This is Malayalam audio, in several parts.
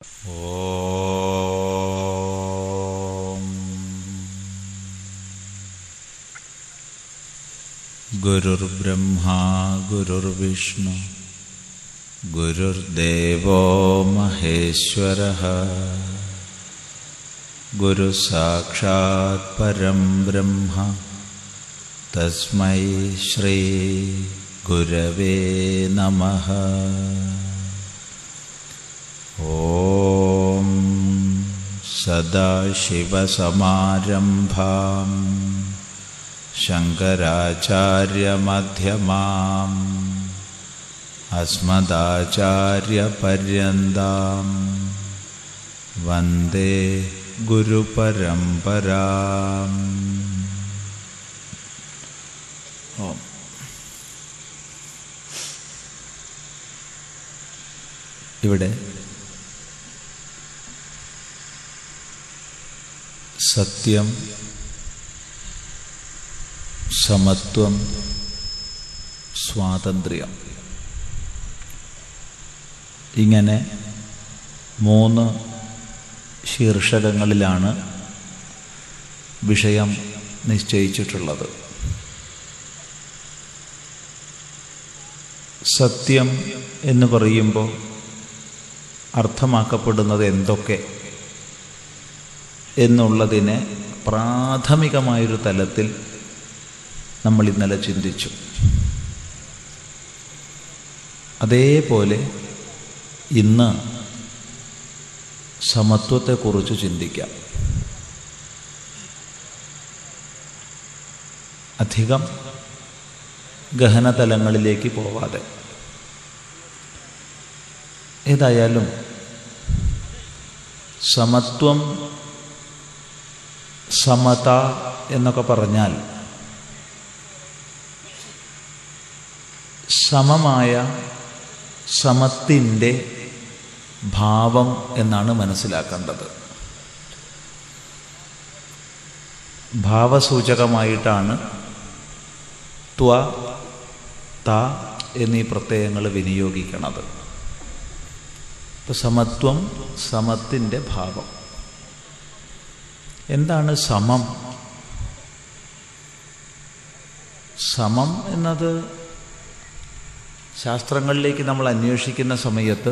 ॐ गुरुर्ब्रह्मा गुरुर्विष्णु गुरुर्देवो महेश्वरः गुरुसाक्षात् परं ब्रह्म तस्मै श्रीगुरवे नमः ॐ सदाशिवसमारम्भाम् शङ्कराचार्यमध्यमाम् अस्मदाचार्यपर्यन्तां वन्दे गुरुपरम्पराम् ഓം ഇവിടെ സത്യം സമത്വം സ്വാതന്ത്ര്യം ഇങ്ങനെ മൂന്ന് ശീർഷകങ്ങളിലാണ് വിഷയം നിശ്ചയിച്ചിട്ടുള്ളത് സത്യം എന്ന് പറയുമ്പോൾ അർത്ഥമാക്കപ്പെടുന്നത് എന്തൊക്കെ എന്നുള്ളതിനെ പ്രാഥമികമായൊരു തലത്തിൽ നമ്മൾ ഇന്നലെ ചിന്തിച്ചു അതേപോലെ ഇന്ന് സമത്വത്തെക്കുറിച്ച് ചിന്തിക്കാം അധികം ഗഹനതലങ്ങളിലേക്ക് പോവാതെ ഏതായാലും സമത്വം സമത എന്നൊക്കെ പറഞ്ഞാൽ സമമായ സമത്തിൻ്റെ ഭാവം എന്നാണ് മനസ്സിലാക്കേണ്ടത് ഭാവസൂചകമായിട്ടാണ് ത്വ ത എന്നീ പ്രത്യയങ്ങൾ വിനിയോഗിക്കണത് ഇപ്പം സമത്വം സമത്തിൻ്റെ ഭാവം എന്താണ് സമം സമം എന്നത് ശാസ്ത്രങ്ങളിലേക്ക് നമ്മൾ അന്വേഷിക്കുന്ന സമയത്ത്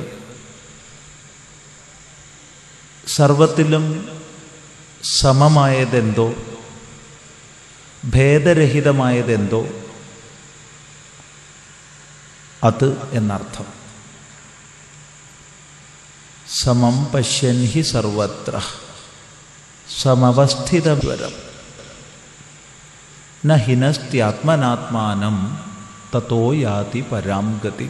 സർവത്തിലും സമമായതെന്തോ ഭേദരഹിതമായതെന്തോ അത് എന്നർത്ഥം സമം പശ്യൻ ഹി സർവത്ര സമവസ്ഥിതവരം ന ഹിനസ്ത്യാത്മനാത്മാനം തത്തോ യാതി പരാം ഗതി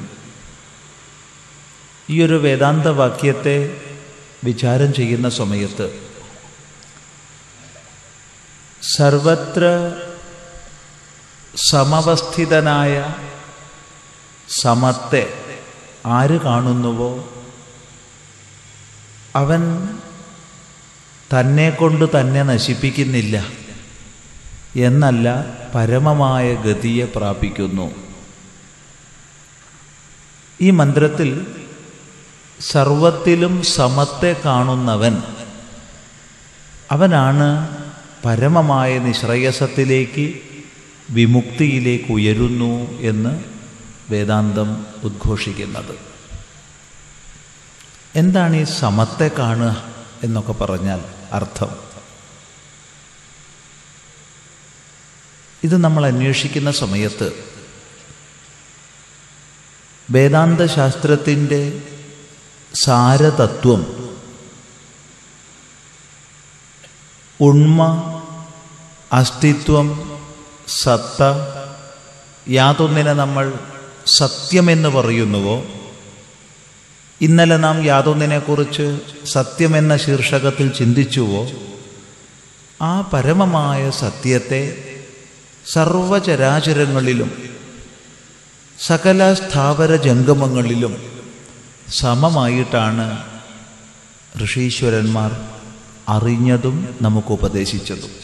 ഈ ഒരു വേദാന്ത വാക്യത്തെ വിചാരം ചെയ്യുന്ന സമയത്ത് സർവത്ര സമവസ്ഥിതനായ സമത്തെ ആര് കാണുന്നുവോ അവൻ തന്നെ കൊണ്ട് തന്നെ നശിപ്പിക്കുന്നില്ല എന്നല്ല പരമമായ ഗതിയെ പ്രാപിക്കുന്നു ഈ മന്ത്രത്തിൽ സർവത്തിലും സമത്തെ കാണുന്നവൻ അവനാണ് പരമമായ നിശ്രയസത്തിലേക്ക് വിമുക്തിയിലേക്ക് ഉയരുന്നു എന്ന് വേദാന്തം ഉദ്ഘോഷിക്കുന്നത് എന്താണ് ഈ സമത്തെ കാണുക എന്നൊക്കെ പറഞ്ഞാൽ അർത്ഥം ഇത് നമ്മൾ അന്വേഷിക്കുന്ന സമയത്ത് വേദാന്ത ശാസ്ത്രത്തിൻ്റെ സാരതത്വം ഉണ്മ അസ്തിത്വം സത്ത യാതൊന്നിനെ നമ്മൾ സത്യമെന്ന് പറയുന്നുവോ ഇന്നലെ നാം യാതൊന്നിനെക്കുറിച്ച് സത്യമെന്ന ശീർഷകത്തിൽ ചിന്തിച്ചുവോ ആ പരമമായ സത്യത്തെ സർവചരാചരങ്ങളിലും സകല സ്ഥാവര ജംഗമങ്ങളിലും സമമായിട്ടാണ് ഋഷീശ്വരന്മാർ അറിഞ്ഞതും നമുക്ക് ഉപദേശിച്ചതും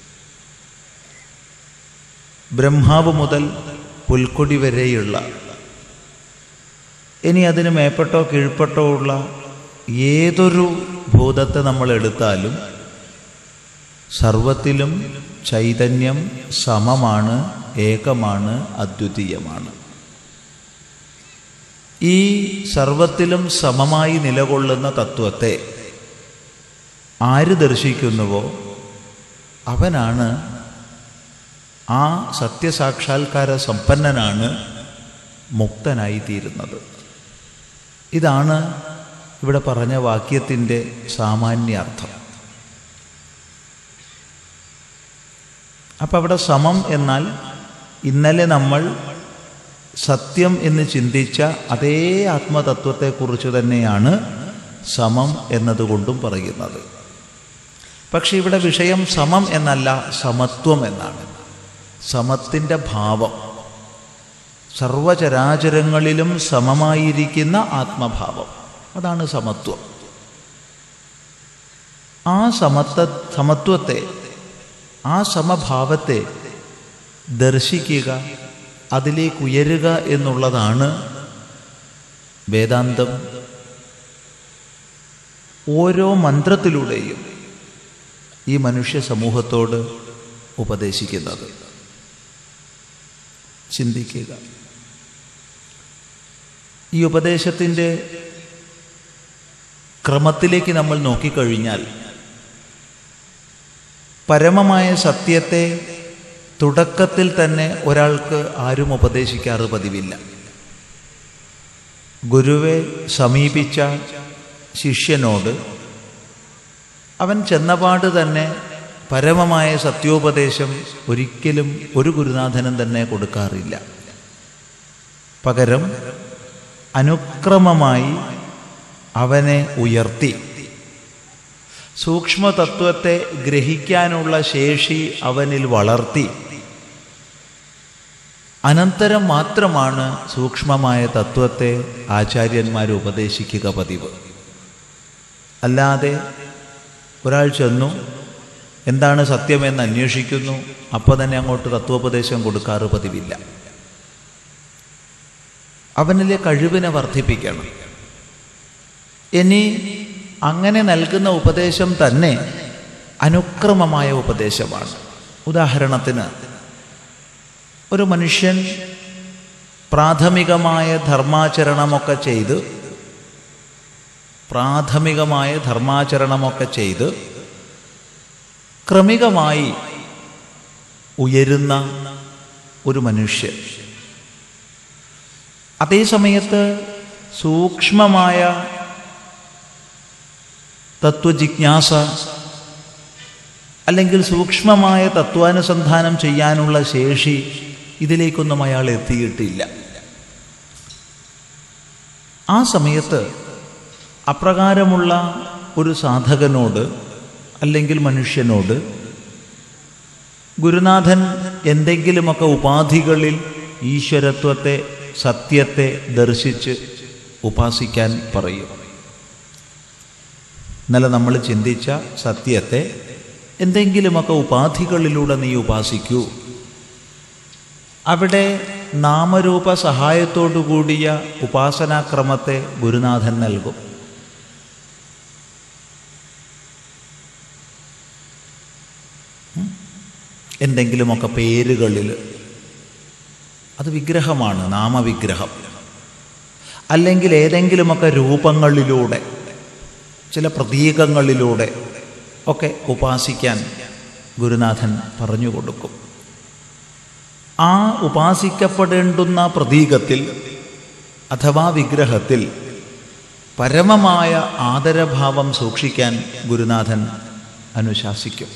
ബ്രഹ്മാവ് മുതൽ പുൽക്കൊടി വരെയുള്ള ഇനി അതിന് മേപ്പെട്ടോ കീഴ്പ്പെട്ടോ ഉള്ള ഏതൊരു ഭൂതത്തെ നമ്മൾ എടുത്താലും സർവത്തിലും ചൈതന്യം സമമാണ് ഏകമാണ് അദ്വിതീയമാണ് ഈ സർവത്തിലും സമമായി നിലകൊള്ളുന്ന തത്വത്തെ ആര് ദർശിക്കുന്നുവോ അവനാണ് ആ സത്യസാക്ഷാത്കാര സമ്പന്നനാണ് മുക്തനായിത്തീരുന്നത് ഇതാണ് ഇവിടെ പറഞ്ഞ വാക്യത്തിൻ്റെ സാമാന്യാർത്ഥം അപ്പം അവിടെ സമം എന്നാൽ ഇന്നലെ നമ്മൾ സത്യം എന്ന് ചിന്തിച്ച അതേ ആത്മതത്വത്തെക്കുറിച്ച് തന്നെയാണ് സമം എന്നതുകൊണ്ടും പറയുന്നത് പക്ഷെ ഇവിടെ വിഷയം സമം എന്നല്ല സമത്വം എന്നാണ് സമത്തിൻ്റെ ഭാവം സർവചരാചരങ്ങളിലും സമമായിരിക്കുന്ന ആത്മഭാവം അതാണ് സമത്വം ആ സമത്വ സമത്വത്തെ ആ സമഭാവത്തെ ദർശിക്കുക അതിലേക്ക് ഉയരുക എന്നുള്ളതാണ് വേദാന്തം ഓരോ മന്ത്രത്തിലൂടെയും ഈ മനുഷ്യ സമൂഹത്തോട് ഉപദേശിക്കുന്നത് ചിന്തിക്കുക ഈ ഉപദേശത്തിൻ്റെ ക്രമത്തിലേക്ക് നമ്മൾ നോക്കിക്കഴിഞ്ഞാൽ പരമമായ സത്യത്തെ തുടക്കത്തിൽ തന്നെ ഒരാൾക്ക് ആരും ഉപദേശിക്കാറ് പതിവില്ല ഗുരുവെ സമീപിച്ച ശിഷ്യനോട് അവൻ ചെന്നപാട് തന്നെ പരമമായ സത്യോപദേശം ഒരിക്കലും ഒരു ഗുരുനാഥനും തന്നെ കൊടുക്കാറില്ല പകരം അനുക്രമമായി അവനെ ഉയർത്തി സൂക്ഷ്മതത്വത്തെ ഗ്രഹിക്കാനുള്ള ശേഷി അവനിൽ വളർത്തി അനന്തരം മാത്രമാണ് സൂക്ഷ്മമായ തത്വത്തെ ആചാര്യന്മാർ ഉപദേശിക്കുക പതിവ് അല്ലാതെ ഒരാൾ ചെന്നു എന്താണ് സത്യമെന്ന് അന്വേഷിക്കുന്നു അപ്പോൾ തന്നെ അങ്ങോട്ട് തത്വോപദേശം കൊടുക്കാറ് പതിവില്ല അവനിലെ കഴിവിനെ വർദ്ധിപ്പിക്കണം ഇനി അങ്ങനെ നൽകുന്ന ഉപദേശം തന്നെ അനുക്രമമായ ഉപദേശമാണ് ഉദാഹരണത്തിന് ഒരു മനുഷ്യൻ പ്രാഥമികമായ ധർമാചരണമൊക്കെ ചെയ്ത് പ്രാഥമികമായ ധർമാചരണമൊക്കെ ചെയ്ത് ക്രമികമായി ഉയരുന്ന ഒരു മനുഷ്യൻ അതേസമയത്ത് സൂക്ഷ്മമായ തത്വജിജ്ഞാസ അല്ലെങ്കിൽ സൂക്ഷ്മമായ തത്വാനുസന്ധാനം ചെയ്യാനുള്ള ശേഷി ഇതിലേക്കൊന്നും അയാൾ എത്തിയിട്ടില്ല ആ സമയത്ത് അപ്രകാരമുള്ള ഒരു സാധകനോട് അല്ലെങ്കിൽ മനുഷ്യനോട് ഗുരുനാഥൻ എന്തെങ്കിലുമൊക്കെ ഉപാധികളിൽ ഈശ്വരത്വത്തെ സത്യത്തെ ദർശിച്ച് ഉപാസിക്കാൻ പറയും ഇന്നലെ നമ്മൾ ചിന്തിച്ച സത്യത്തെ എന്തെങ്കിലുമൊക്കെ ഉപാധികളിലൂടെ നീ ഉപാസിക്കൂ അവിടെ നാമരൂപ സഹായത്തോടു കൂടിയ ഉപാസനാക്രമത്തെ ഗുരുനാഥൻ നൽകും എന്തെങ്കിലുമൊക്കെ പേരുകളിൽ അത് വിഗ്രഹമാണ് നാമവിഗ്രഹം അല്ലെങ്കിൽ ഏതെങ്കിലുമൊക്കെ രൂപങ്ങളിലൂടെ ചില പ്രതീകങ്ങളിലൂടെ ഒക്കെ ഉപാസിക്കാൻ ഗുരുനാഥൻ പറഞ്ഞു കൊടുക്കും ആ ഉപാസിക്കപ്പെടേണ്ടുന്ന പ്രതീകത്തിൽ അഥവാ വിഗ്രഹത്തിൽ പരമമായ ആദരഭാവം സൂക്ഷിക്കാൻ ഗുരുനാഥൻ അനുശാസിക്കും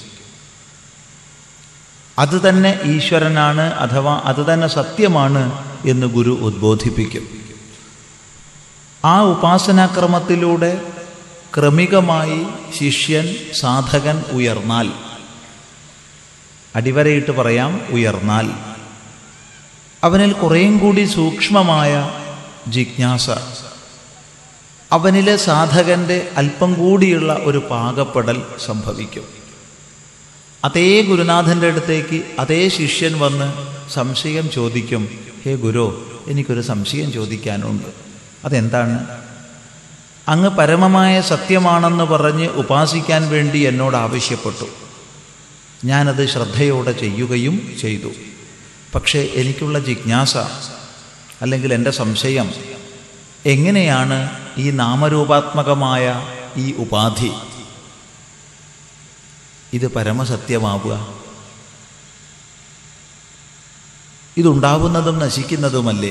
അത് തന്നെ ഈശ്വരനാണ് അഥവാ അത് തന്നെ സത്യമാണ് എന്ന് ഗുരു ഉദ്ബോധിപ്പിക്കും ആ ഉപാസനാക്രമത്തിലൂടെ ക്രമികമായി ശിഷ്യൻ സാധകൻ ഉയർന്നാൽ അടിവരയിട്ട് പറയാം ഉയർന്നാൽ അവനിൽ കുറേയും കൂടി സൂക്ഷ്മമായ ജിജ്ഞാസ അവനിലെ സാധകൻ്റെ അല്പം കൂടിയുള്ള ഒരു പാകപ്പെടൽ സംഭവിക്കും അതേ ഗുരുനാഥൻ്റെ അടുത്തേക്ക് അതേ ശിഷ്യൻ വന്ന് സംശയം ചോദിക്കും ഹേ ഗുരു എനിക്കൊരു സംശയം ചോദിക്കാനുണ്ട് അതെന്താണ് അങ്ങ് പരമമായ സത്യമാണെന്ന് പറഞ്ഞ് ഉപാസിക്കാൻ വേണ്ടി എന്നോട് ആവശ്യപ്പെട്ടു ഞാനത് ശ്രദ്ധയോടെ ചെയ്യുകയും ചെയ്തു പക്ഷേ എനിക്കുള്ള ജിജ്ഞാസ അല്ലെങ്കിൽ എൻ്റെ സംശയം എങ്ങനെയാണ് ഈ നാമരൂപാത്മകമായ ഈ ഉപാധി ഇത് പരമസത്യമാവുക ഇതുണ്ടാവുന്നതും നശിക്കുന്നതുമല്ലേ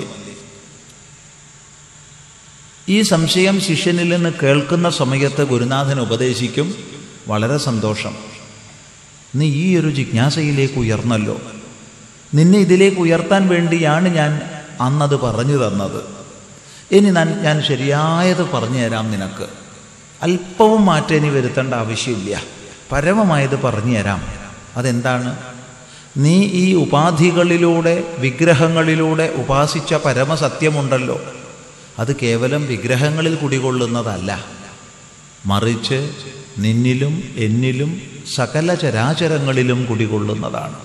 ഈ സംശയം ശിഷ്യനിൽ നിന്ന് കേൾക്കുന്ന സമയത്ത് ഗുരുനാഥൻ ഉപദേശിക്കും വളരെ സന്തോഷം നീ ഈ ഒരു ജിജ്ഞാസയിലേക്ക് ഉയർന്നല്ലോ നിന്നെ ഇതിലേക്ക് ഉയർത്താൻ വേണ്ടിയാണ് ഞാൻ അന്നത് പറഞ്ഞു തന്നത് ഇനി ഞാൻ ഞാൻ ശരിയായത് പറഞ്ഞു തരാം നിനക്ക് അല്പവും മാറ്റം ഇനി വരുത്തേണ്ട ആവശ്യമില്ല പരമമായത് പറഞ്ഞു തരാം അതെന്താണ് നീ ഈ ഉപാധികളിലൂടെ വിഗ്രഹങ്ങളിലൂടെ ഉപാസിച്ച പരമസത്യമുണ്ടല്ലോ അത് കേവലം വിഗ്രഹങ്ങളിൽ കുടികൊള്ളുന്നതല്ല മറിച്ച് നിന്നിലും എന്നിലും സകല ചരാചരങ്ങളിലും കുടികൊള്ളുന്നതാണ്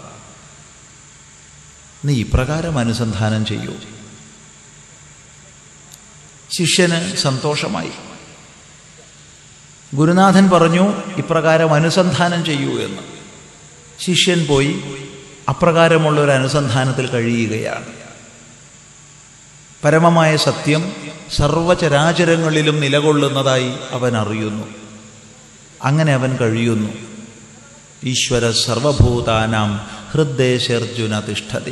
നീ ഇപ്രകാരം അനുസന്ധാനം ചെയ്യൂ ശിഷ്യന് സന്തോഷമായി ഗുരുനാഥൻ പറഞ്ഞു ഇപ്രകാരം അനുസന്ധാനം ചെയ്യൂ എന്ന് ശിഷ്യൻ പോയി അപ്രകാരമുള്ള ഒരു അനുസന്ധാനത്തിൽ കഴിയുകയാണ് പരമമായ സത്യം സർവചരാചരങ്ങളിലും നിലകൊള്ളുന്നതായി അവൻ അറിയുന്നു അങ്ങനെ അവൻ കഴിയുന്നു ഈശ്വര സർവഭൂതാനാം ഹൃദ്ദേശർജുന തിഷ്ഠതി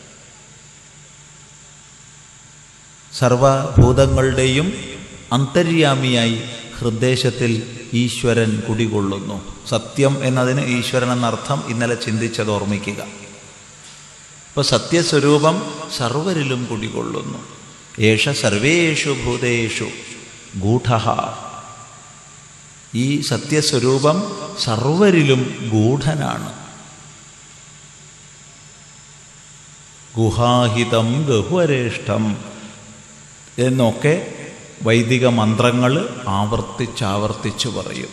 സർവഭൂതങ്ങളുടെയും അന്തര്യാമിയായി ഹൃദ്ദേശത്തിൽ ഈശ്വരൻ കുടികൊള്ളുന്നു സത്യം എന്നതിന് ഈശ്വരൻ എന്നർത്ഥം ഇന്നലെ ചിന്തിച്ചത് ഓർമ്മിക്കുക ഇപ്പോൾ സത്യസ്വരൂപം സർവരിലും കുടികൊള്ളുന്നു ഏഷ സർവേഷു ഭൂതേഷു ഗൂഢ ഈ സത്യസ്വരൂപം സർവരിലും ഗൂഢനാണ് ഗുഹാഹിതം ഗഹുവരേഷ്ടം എന്നൊക്കെ വൈദിക മന്ത്രങ്ങൾ ആവർത്തിച്ചാവർത്തിച്ചു പറയും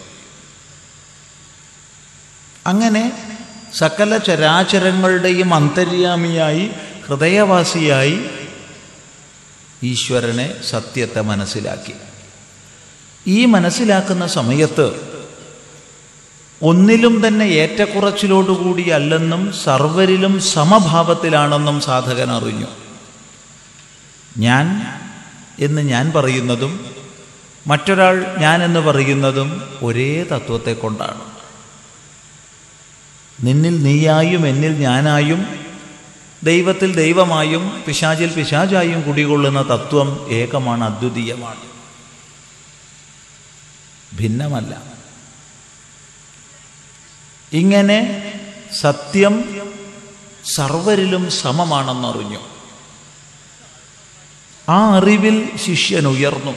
അങ്ങനെ സകല ചരാചരങ്ങളുടെയും അന്തര്യാമിയായി ഹൃദയവാസിയായി ഈശ്വരനെ സത്യത്തെ മനസ്സിലാക്കി ഈ മനസ്സിലാക്കുന്ന സമയത്ത് ഒന്നിലും തന്നെ ഏറ്റക്കുറച്ചിലോടുകൂടി അല്ലെന്നും സർവരിലും സമഭാവത്തിലാണെന്നും സാധകൻ അറിഞ്ഞു ഞാൻ എന്ന് ഞാൻ പറയുന്നതും മറ്റൊരാൾ ഞാൻ എന്ന് പറയുന്നതും ഒരേ തത്വത്തെ കൊണ്ടാണ് നിന്നിൽ നീയായും എന്നിൽ ഞാനായും ദൈവത്തിൽ ദൈവമായും പിശാചിൽ പിശാചായും കുടികൊള്ളുന്ന തത്വം ഏകമാണ് അദ്വിതീയമാണ് ഭിന്നമല്ല ഇങ്ങനെ സത്യം സർവരിലും സമമാണെന്നറിഞ്ഞു ആ അറിവിൽ ശിഷ്യൻ ഉയർന്നു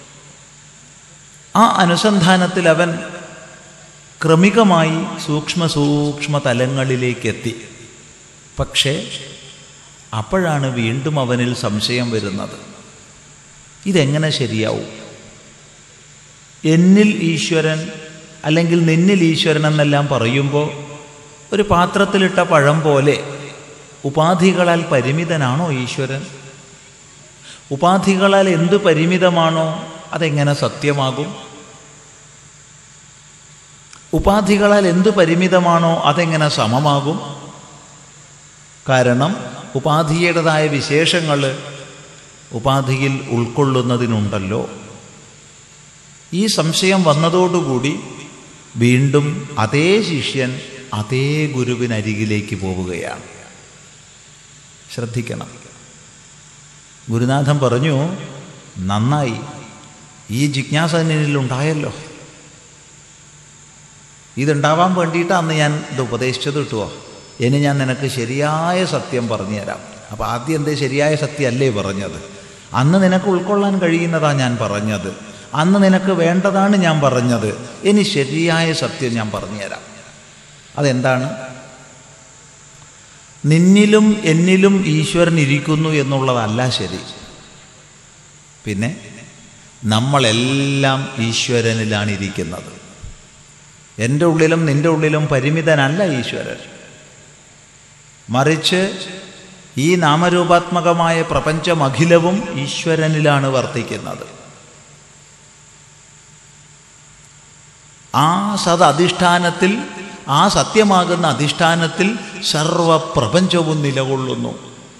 ആ അനുസന്ധാനത്തിൽ അവൻ ക്രമികമായി സൂക്ഷ്മ സൂക്ഷ്മ തലങ്ങളിലേക്കെത്തി പക്ഷേ അപ്പോഴാണ് വീണ്ടും അവനിൽ സംശയം വരുന്നത് ഇതെങ്ങനെ ശരിയാവും എന്നിൽ ഈശ്വരൻ അല്ലെങ്കിൽ നിന്നിൽ ഈശ്വരൻ എന്നെല്ലാം പറയുമ്പോൾ ഒരു പാത്രത്തിലിട്ട പഴം പോലെ ഉപാധികളാൽ പരിമിതനാണോ ഈശ്വരൻ ഉപാധികളാൽ എന്ത് പരിമിതമാണോ അതെങ്ങനെ സത്യമാകും ഉപാധികളാൽ എന്ത് പരിമിതമാണോ അതെങ്ങനെ സമമാകും കാരണം ഉപാധിയുടേതായ വിശേഷങ്ങൾ ഉപാധിയിൽ ഉൾക്കൊള്ളുന്നതിനുണ്ടല്ലോ ഈ സംശയം വന്നതോടുകൂടി വീണ്ടും അതേ ശിഷ്യൻ അതേ ഗുരുവിനരികിലേക്ക് പോവുകയാണ് ശ്രദ്ധിക്കണം ഗുരുനാഥൻ പറഞ്ഞു നന്നായി ഈ ജിജ്ഞാസ നിന്നിലുണ്ടായല്ലോ ഇതുണ്ടാവാൻ വേണ്ടിയിട്ട് അന്ന് ഞാൻ ഇത് ഉപദേശിച്ചത് കിട്ടുമോ ഇനി ഞാൻ നിനക്ക് ശരിയായ സത്യം പറഞ്ഞു തരാം അപ്പോൾ ആദ്യം എന്തേ ശരിയായ സത്യമല്ലേ പറഞ്ഞത് അന്ന് നിനക്ക് ഉൾക്കൊള്ളാൻ കഴിയുന്നതാ ഞാൻ പറഞ്ഞത് അന്ന് നിനക്ക് വേണ്ടതാണ് ഞാൻ പറഞ്ഞത് ഇനി ശരിയായ സത്യം ഞാൻ പറഞ്ഞു തരാം അതെന്താണ് നിന്നിലും എന്നിലും ഈശ്വരൻ ഇരിക്കുന്നു എന്നുള്ളതല്ല ശരി പിന്നെ നമ്മളെല്ലാം ഈശ്വരനിലാണ് ഇരിക്കുന്നത് എൻ്റെ ഉള്ളിലും നിൻ്റെ ഉള്ളിലും പരിമിതനല്ല ഈശ്വരൻ മറിച്ച് ഈ നാമരൂപാത്മകമായ പ്രപഞ്ചമഖിലവും ഈശ്വരനിലാണ് വർത്തിക്കുന്നത് ആ സത് അധിഷ്ഠാനത്തിൽ ആ സത്യമാകുന്ന അധിഷ്ഠാനത്തിൽ സർവപ്രപഞ്ചവും നിലകൊള്ളുന്നു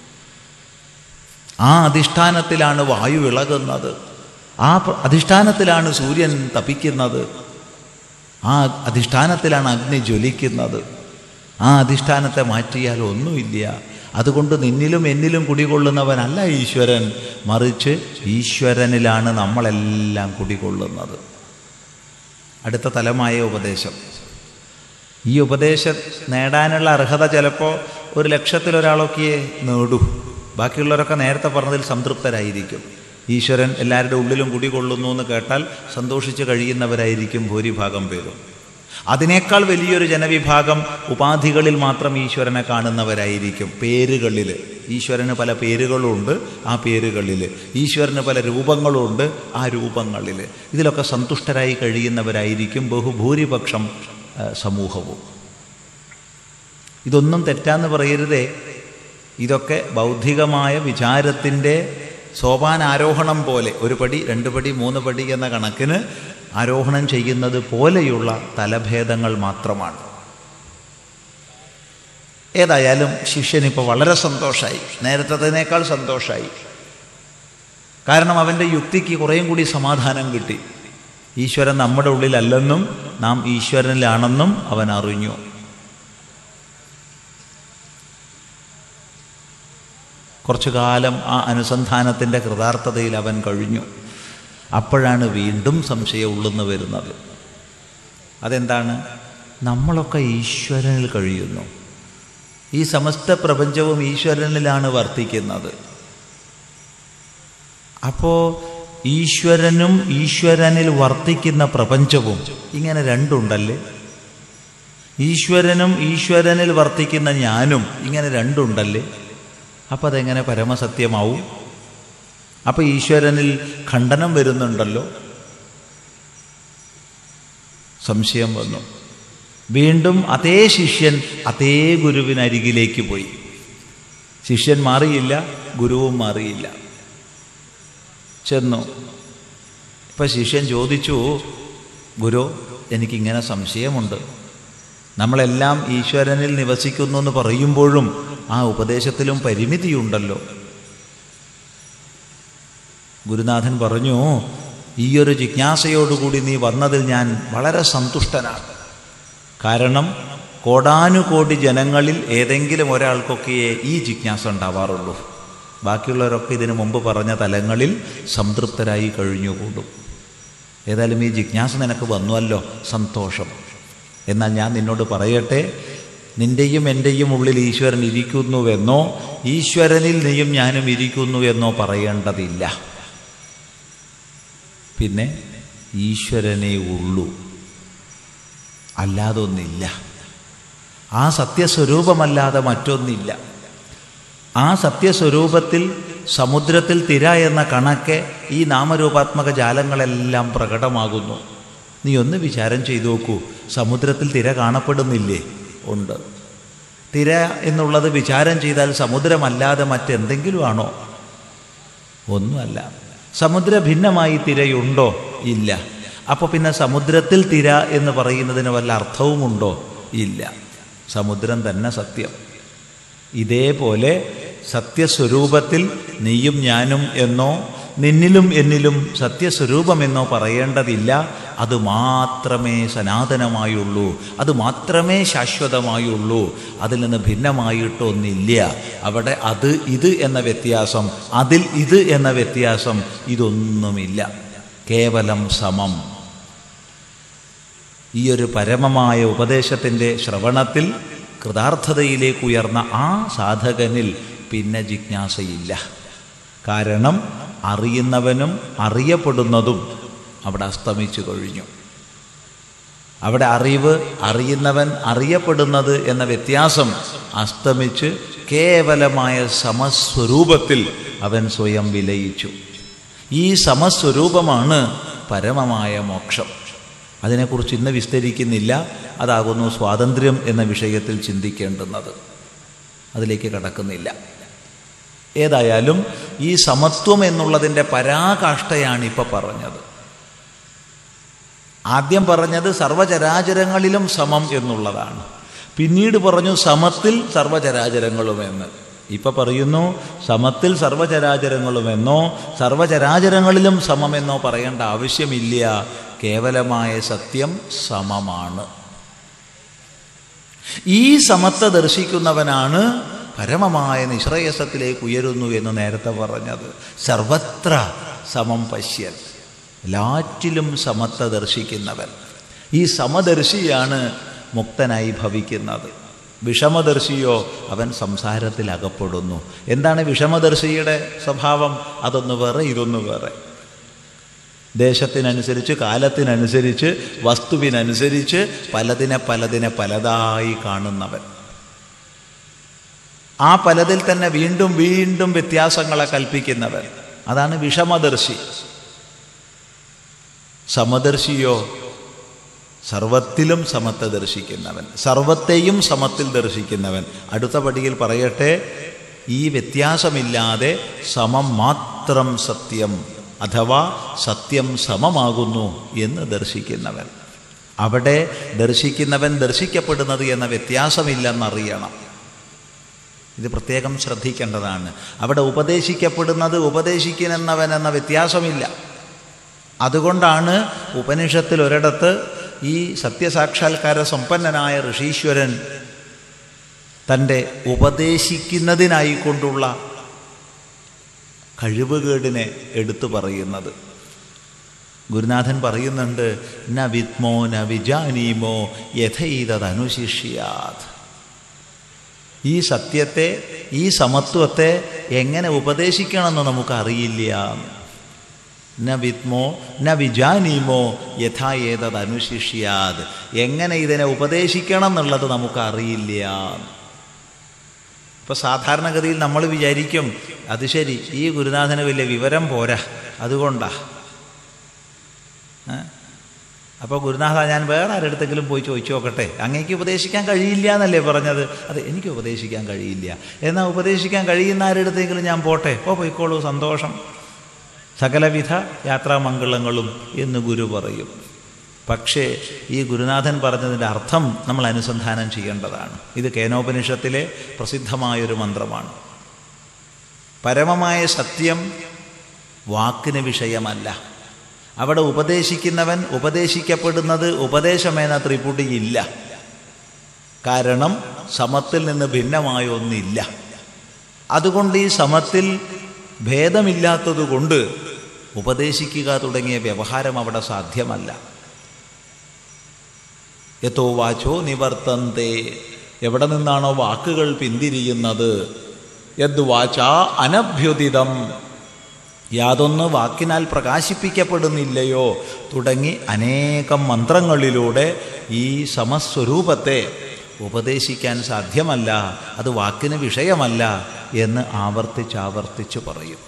ആ അധിഷ്ഠാനത്തിലാണ് വായു ഇളകുന്നത് ആ പ്ര- അധിഷ്ഠാനത്തിലാണ് സൂര്യൻ തപിക്കുന്നത് ആ അധിഷ്ഠാനത്തിലാണ് അഗ്നി ജ്വലിക്കുന്നത് ആ അധിഷ്ഠാനത്തെ മാറ്റിയാൽ ഒന്നുമില്ല അതുകൊണ്ട് നിന്നിലും എന്നിലും കുടികൊള്ളുന്നവനല്ല ഈശ്വരൻ മറിച്ച് ഈശ്വരനിലാണ് നമ്മളെല്ലാം കുടികൊള്ളുന്നത് അടുത്ത തലമായ ഉപദേശം ഈ ഉപദേശം നേടാനുള്ള അർഹത ചിലപ്പോൾ ഒരു ലക്ഷത്തിലൊരാളൊക്കെ നേടൂ ബാക്കിയുള്ളവരൊക്കെ നേരത്തെ പറഞ്ഞതിൽ സംതൃപ്തരായിരിക്കും ഈശ്വരൻ എല്ലാവരുടെ ഉള്ളിലും കുടികൊള്ളുന്നു എന്ന് കേട്ടാൽ സന്തോഷിച്ച് കഴിയുന്നവരായിരിക്കും ഭൂരിഭാഗം പേരും അതിനേക്കാൾ വലിയൊരു ജനവിഭാഗം ഉപാധികളിൽ മാത്രം ഈശ്വരനെ കാണുന്നവരായിരിക്കും പേരുകളിൽ ഈശ്വരന് പല പേരുകളുണ്ട് ആ പേരുകളിൽ ഈശ്വരന് പല രൂപങ്ങളുണ്ട് ആ രൂപങ്ങളിൽ ഇതിലൊക്കെ സന്തുഷ്ടരായി കഴിയുന്നവരായിരിക്കും ബഹുഭൂരിപക്ഷം ആ, സമൂഹവും ഇതൊന്നും തെറ്റാന്ന് പറയരുതേ ഇതൊക്കെ ബൗദ്ധികമായ വിചാരത്തിൻ്റെ സോപാനാരോഹണം പോലെ ഒരു പടി രണ്ട് പടി മൂന്ന് പടി എന്ന കണക്കിന് ആരോഹണം ചെയ്യുന്നത് പോലെയുള്ള തലഭേദങ്ങൾ മാത്രമാണ് ഏതായാലും ശിഷ്യനിപ്പോൾ വളരെ സന്തോഷമായി നേരത്തതിനേക്കാൾ സന്തോഷമായി കാരണം അവൻ്റെ യുക്തിക്ക് കുറേയും കൂടി സമാധാനം കിട്ടി ഈശ്വരൻ നമ്മുടെ ഉള്ളിലല്ലെന്നും നാം ഈശ്വരനിലാണെന്നും അവൻ അറിഞ്ഞു കുറച്ചു കാലം ആ അനുസന്ധാനത്തിൻ്റെ കൃതാർത്ഥതയിൽ അവൻ കഴിഞ്ഞു അപ്പോഴാണ് വീണ്ടും സംശയം ഉള്ളുന്ന് വരുന്നത് അതെന്താണ് നമ്മളൊക്കെ ഈശ്വരനിൽ കഴിയുന്നു ഈ സമസ്ത പ്രപഞ്ചവും ഈശ്വരനിലാണ് വർത്തിക്കുന്നത് അപ്പോൾ ഈശ്വരനും ഈശ്വരനിൽ വർത്തിക്കുന്ന പ്രപഞ്ചവും ഇങ്ങനെ രണ്ടുണ്ടല്ലേ ഈശ്വരനും ഈശ്വരനിൽ വർത്തിക്കുന്ന ഞാനും ഇങ്ങനെ രണ്ടുണ്ടല്ലേ അപ്പം അതെങ്ങനെ പരമസത്യമാവും അപ്പം ഈശ്വരനിൽ ഖണ്ഡനം വരുന്നുണ്ടല്ലോ സംശയം വന്നു വീണ്ടും അതേ ശിഷ്യൻ അതേ ഗുരുവിനരികിലേക്ക് പോയി ശിഷ്യൻ മാറിയില്ല ഗുരുവും മാറിയില്ല ചെന്നു ഇപ്പം ശിഷ്യൻ ചോദിച്ചു ഗുരു എനിക്കിങ്ങനെ സംശയമുണ്ട് നമ്മളെല്ലാം ഈശ്വരനിൽ നിവസിക്കുന്നു എന്ന് പറയുമ്പോഴും ആ ഉപദേശത്തിലും പരിമിതിയുണ്ടല്ലോ ഗുരുനാഥൻ പറഞ്ഞു ഈയൊരു ജിജ്ഞാസയോടുകൂടി നീ വന്നതിൽ ഞാൻ വളരെ സന്തുഷ്ടനാണ് കാരണം കോടാനുകോടി ജനങ്ങളിൽ ഏതെങ്കിലും ഒരാൾക്കൊക്കെയേ ഈ ജിജ്ഞാസ ഉണ്ടാവാറുള്ളൂ ബാക്കിയുള്ളവരൊക്കെ ഇതിനു മുമ്പ് പറഞ്ഞ തലങ്ങളിൽ സംതൃപ്തരായി കഴിഞ്ഞുകൂടും ഏതായാലും ഈ ജിജ്ഞാസ നിനക്ക് വന്നുവല്ലോ സന്തോഷം എന്നാൽ ഞാൻ നിന്നോട് പറയട്ടെ നിന്റെയും എൻ്റെയും ഉള്ളിൽ ഈശ്വരൻ ഇരിക്കുന്നുവെന്നോ ഈശ്വരനിൽ നീയും ഞാനും ഇരിക്കുന്നുവെന്നോ പറയേണ്ടതില്ല പിന്നെ ഈശ്വരനേ ഉള്ളൂ അല്ലാതൊന്നില്ല ആ സത്യസ്വരൂപമല്ലാതെ മറ്റൊന്നില്ല ആ സത്യസ്വരൂപത്തിൽ സമുദ്രത്തിൽ തിര എന്ന കണക്കെ ഈ നാമരൂപാത്മക ജാലങ്ങളെല്ലാം പ്രകടമാകുന്നു നീ ഒന്ന് വിചാരം ചെയ്തു നോക്കൂ സമുദ്രത്തിൽ തിര കാണപ്പെടുന്നില്ലേ ഉണ്ട് തിര എന്നുള്ളത് വിചാരം ചെയ്താൽ സമുദ്രമല്ലാതെ മറ്റെന്തെങ്കിലും ആണോ ഒന്നുമല്ല സമുദ്ര ഭിന്നമായി തിരയുണ്ടോ ഇല്ല അപ്പോൾ പിന്നെ സമുദ്രത്തിൽ തിര എന്ന് പറയുന്നതിന് വല്ല അർത്ഥവുമുണ്ടോ ഇല്ല സമുദ്രം തന്നെ സത്യം ഇതേപോലെ സത്യസ്വരൂപത്തിൽ നീയും ഞാനും എന്നോ നിന്നിലും എന്നിലും സത്യസ്വരൂപമെന്നോ പറയേണ്ടതില്ല അത് മാത്രമേ സനാതനമായുള്ളൂ അത് മാത്രമേ ശാശ്വതമായുള്ളൂ അതിൽ നിന്ന് ഭിന്നമായിട്ടൊന്നില്ല അവിടെ അത് ഇത് എന്ന വ്യത്യാസം അതിൽ ഇത് എന്ന വ്യത്യാസം ഇതൊന്നുമില്ല കേവലം സമം ഈ ഒരു പരമമായ ഉപദേശത്തിൻ്റെ ശ്രവണത്തിൽ കൃതാർത്ഥതയിലേക്ക് ഉയർന്ന ആ സാധകനിൽ പിന്നെ ജിജ്ഞാസയില്ല കാരണം അറിയുന്നവനും അറിയപ്പെടുന്നതും അവിടെ അസ്തമിച്ചു കഴിഞ്ഞു അവിടെ അറിവ് അറിയുന്നവൻ അറിയപ്പെടുന്നത് എന്ന വ്യത്യാസം അസ്തമിച്ച് കേവലമായ സമസ്വരൂപത്തിൽ അവൻ സ്വയം വിലയിച്ചു ഈ സമസ്വരൂപമാണ് പരമമായ മോക്ഷം അതിനെക്കുറിച്ച് ഇന്ന് വിസ്തരിക്കുന്നില്ല അതാകുന്നു സ്വാതന്ത്ര്യം എന്ന വിഷയത്തിൽ ചിന്തിക്കേണ്ടുന്നത് അതിലേക്ക് കടക്കുന്നില്ല ഏതായാലും ഈ സമത്വം എന്നുള്ളതിൻ്റെ പരാകാഷ്ഠയാണ് ഇപ്പോൾ പറഞ്ഞത് ആദ്യം പറഞ്ഞത് സർവചരാചരങ്ങളിലും സമം എന്നുള്ളതാണ് പിന്നീട് പറഞ്ഞു സമത്തിൽ സർവചരാചരങ്ങളുമെന്ന് ഇപ്പൊ പറയുന്നു സമത്തിൽ സർവചരാചരങ്ങളുമെന്നോ സർവചരാചരങ്ങളിലും സമമെന്നോ പറയേണ്ട ആവശ്യമില്ല കേവലമായ സത്യം സമമാണ് ഈ സമത്വ ദർശിക്കുന്നവനാണ് പരമമായ നിശ്രയസത്തിലേക്ക് ഉയരുന്നു എന്ന് നേരത്തെ പറഞ്ഞത് സർവത്ര സമം പശ്യൻ എല്ലാറ്റിലും സമത്വ ദർശിക്കുന്നവൻ ഈ സമദർശിയാണ് മുക്തനായി ഭവിക്കുന്നത് വിഷമദർശിയോ അവൻ സംസാരത്തിൽ അകപ്പെടുന്നു എന്താണ് വിഷമദർശിയുടെ സ്വഭാവം അതൊന്ന് വേറെ ഇതൊന്ന് വേറെ ദേശത്തിനനുസരിച്ച് കാലത്തിനനുസരിച്ച് വസ്തുവിനനുസരിച്ച് പലതിനെ പലതിനെ പലതായി കാണുന്നവൻ ആ പലതിൽ തന്നെ വീണ്ടും വീണ്ടും വ്യത്യാസങ്ങളെ കൽപ്പിക്കുന്നവൻ അതാണ് വിഷമദർശി സമദർശിയോ സർവത്തിലും സമത്തെ ദർശിക്കുന്നവൻ സർവത്തെയും സമത്തിൽ ദർശിക്കുന്നവൻ അടുത്ത പടിയിൽ പറയട്ടെ ഈ വ്യത്യാസമില്ലാതെ സമം മാത്രം സത്യം അഥവാ സത്യം സമമാകുന്നു എന്ന് ദർശിക്കുന്നവൻ അവിടെ ദർശിക്കുന്നവൻ ദർശിക്കപ്പെടുന്നത് എന്ന വ്യത്യാസമില്ലെന്നറിയണം ഇത് പ്രത്യേകം ശ്രദ്ധിക്കേണ്ടതാണ് അവിടെ ഉപദേശിക്കപ്പെടുന്നത് ഉപദേശിക്കുന്നവൻ എന്ന വ്യത്യാസമില്ല അതുകൊണ്ടാണ് ഉപനിഷത്തിൽ ഒരിടത്ത് ഈ സത്യസാക്ഷാത്കാര സമ്പന്നനായ ഋഷീശ്വരൻ തൻ്റെ ഉപദേശിക്കുന്നതിനായിക്കൊണ്ടുള്ള കഴിവുകേടിനെ എടുത്തു പറയുന്നത് ഗുരുനാഥൻ പറയുന്നുണ്ട് ന വിദ്മോ ന വിജാനീമോ യഥൈതനുശിഷ്യാത് ഈ സത്യത്തെ ഈ സമത്വത്തെ എങ്ങനെ ഉപദേശിക്കണമെന്ന് നമുക്കറിയില്ല ന വിദ്മോ ന വിജാനീമോ യഥാ ഏതത് അനുശിഷ്യാത് എങ്ങനെ ഇതിനെ ഉപദേശിക്കണം എന്നുള്ളത് നമുക്കറിയില്ല ഇപ്പോൾ സാധാരണഗതിയിൽ നമ്മൾ വിചാരിക്കും അത് ശരി ഈ ഗുരുനാഥന് വലിയ വിവരം പോരാ അതുകൊണ്ടാ അപ്പോൾ ഗുരുനാഥ ഞാൻ വേറെ ആരെടുത്തെങ്കിലും പോയി ചോദിച്ചു നോക്കട്ടെ അങ്ങേക്ക് ഉപദേശിക്കാൻ കഴിയില്ല എന്നല്ലേ പറഞ്ഞത് അതെ എനിക്ക് ഉപദേശിക്കാൻ കഴിയില്ല എന്നാൽ ഉപദേശിക്കാൻ കഴിയുന്ന ആരെടുത്തെങ്കിലും ഞാൻ പോട്ടെ ഓ പോയിക്കോളൂ സന്തോഷം സകലവിധ യാത്രാമംഗളങ്ങളും എന്ന് ഗുരു പറയും പക്ഷേ ഈ ഗുരുനാഥൻ പറഞ്ഞതിൻ്റെ അർത്ഥം നമ്മൾ അനുസന്ധാനം ചെയ്യേണ്ടതാണ് ഇത് കേനോപനിഷത്തിലെ പ്രസിദ്ധമായൊരു മന്ത്രമാണ് പരമമായ സത്യം വാക്കിന് വിഷയമല്ല അവിടെ ഉപദേശിക്കുന്നവൻ ഉപദേശിക്കപ്പെടുന്നത് ഉപദേശമെന്ന ത്രിപുടിയില്ല കാരണം സമത്തിൽ നിന്ന് ഭിന്നമായ ഒന്നില്ല അതുകൊണ്ട് ഈ സമത്തിൽ ഭേദമില്ലാത്തതുകൊണ്ട് ഉപദേശിക്കുക തുടങ്ങിയ വ്യവഹാരം അവിടെ സാധ്യമല്ല യഥോ വാചോ നിവർത്തന്തേ എവിടെ നിന്നാണോ വാക്കുകൾ പിന്തിരിയുന്നത് യദ് വാചാ അനഭ്യുദിതം യാതൊന്ന് വാക്കിനാൽ പ്രകാശിപ്പിക്കപ്പെടുന്നില്ലയോ തുടങ്ങി അനേകം മന്ത്രങ്ങളിലൂടെ ഈ സമസ്വരൂപത്തെ ഉപദേശിക്കാൻ സാധ്യമല്ല അത് വാക്കിന് വിഷയമല്ല എന്ന് ആവർത്തിച്ചാവർത്തിച്ച് പറയും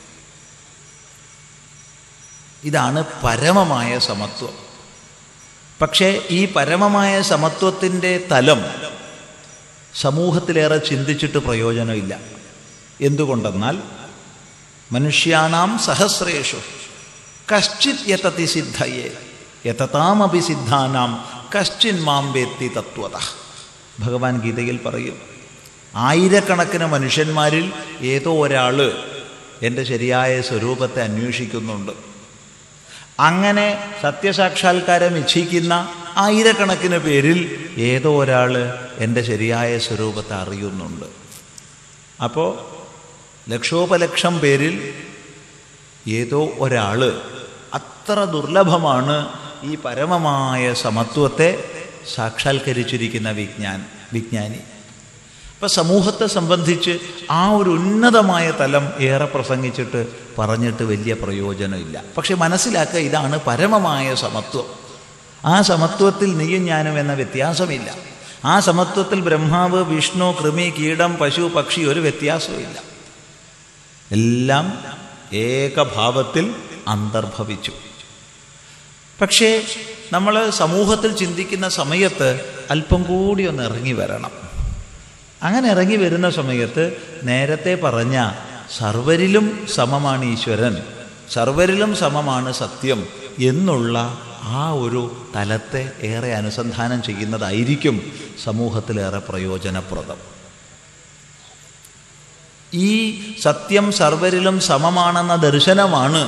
ഇതാണ് പരമമായ സമത്വം പക്ഷേ ഈ പരമമായ സമത്വത്തിൻ്റെ തലം സമൂഹത്തിലേറെ ചിന്തിച്ചിട്ട് പ്രയോജനമില്ല എന്തുകൊണ്ടെന്നാൽ മനുഷ്യാണാം സഹസ്രേഷു കശ്ചിത് യതതി സിദ്ധയെ യതതാമപി സിദ്ധാനാം കശ്ചിൻ മാം വേത്തി തത്വത ഭഗവാൻ ഗീതയിൽ പറയും ആയിരക്കണക്കിന് മനുഷ്യന്മാരിൽ ഏതോ ഒരാൾ എൻ്റെ ശരിയായ സ്വരൂപത്തെ അന്വേഷിക്കുന്നുണ്ട് അങ്ങനെ സത്യസാക്ഷാത്കാരം ഇച്ഛിക്കുന്ന ആയിരക്കണക്കിന് പേരിൽ ഏതോ ഒരാൾ എൻ്റെ ശരിയായ സ്വരൂപത്തെ അറിയുന്നുണ്ട് അപ്പോൾ ലക്ഷോപലക്ഷം പേരിൽ ഏതോ ഒരാൾ അത്ര ദുർലഭമാണ് ഈ പരമമായ സമത്വത്തെ സാക്ഷാത്കരിച്ചിരിക്കുന്ന വിജ്ഞാൻ വിജ്ഞാനി അപ്പം സമൂഹത്തെ സംബന്ധിച്ച് ആ ഒരു ഉന്നതമായ തലം ഏറെ പ്രസംഗിച്ചിട്ട് പറഞ്ഞിട്ട് വലിയ പ്രയോജനമില്ല പക്ഷെ മനസ്സിലാക്കുക ഇതാണ് പരമമായ സമത്വം ആ സമത്വത്തിൽ നീയും ഞാനും എന്ന വ്യത്യാസമില്ല ആ സമത്വത്തിൽ ബ്രഹ്മാവ് വിഷ്ണു കൃമി കീടം പശു പക്ഷി ഒരു വ്യത്യാസവുമില്ല എല്ലാം ഏകഭാവത്തിൽ അന്തർഭവിച്ചു പക്ഷേ നമ്മൾ സമൂഹത്തിൽ ചിന്തിക്കുന്ന സമയത്ത് അല്പം കൂടി ഒന്ന് ഇറങ്ങി വരണം അങ്ങനെ ഇറങ്ങി വരുന്ന സമയത്ത് നേരത്തെ പറഞ്ഞ സർവരിലും സമമാണ് ഈശ്വരൻ സർവരിലും സമമാണ് സത്യം എന്നുള്ള ആ ഒരു തലത്തെ ഏറെ അനുസന്ധാനം ചെയ്യുന്നതായിരിക്കും സമൂഹത്തിലേറെ പ്രയോജനപ്രദം ഈ സത്യം സർവരിലും സമമാണെന്ന ദർശനമാണ്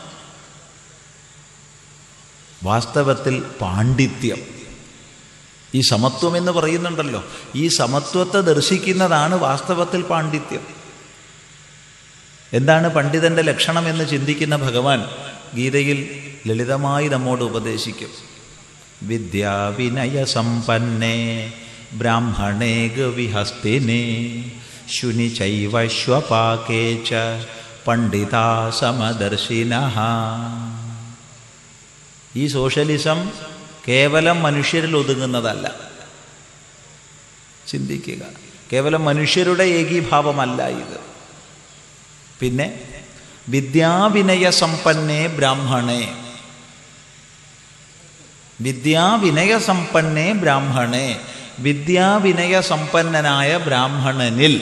വാസ്തവത്തിൽ പാണ്ഡിത്യം ഈ സമത്വം എന്ന് പറയുന്നുണ്ടല്ലോ ഈ സമത്വത്തെ ദർശിക്കുന്നതാണ് വാസ്തവത്തിൽ പാണ്ഡിത്യം എന്താണ് പണ്ഡിതന്റെ ലക്ഷണം എന്ന് ചിന്തിക്കുന്ന ഭഗവാൻ ഗീതയിൽ ലളിതമായി നമ്മോട് ഉപദേശിക്കും വിദ്യാവിനയ സമ്പന്നേ ബ്രാഹ്മണേ ഗവിഹസ്തിനെ ശുനി ചൈവശ്വപാകേ ച പണ്ഡിതാ സമദർശിന ഈ സോഷ്യലിസം കേവലം മനുഷ്യരിൽ ഒതുങ്ങുന്നതല്ല ചിന്തിക്കുക കേവലം മനുഷ്യരുടെ ഏകീഭാവമല്ല ഇത് പിന്നെ വിദ്യാവിനയ സമ്പന്നേ ബ്രാഹ്മണേ വിദ്യാവിനയ സമ്പന്നേ ബ്രാഹ്മണേ വിദ്യാവിനയ സമ്പന്നനായ ബ്രാഹ്മണനിൽ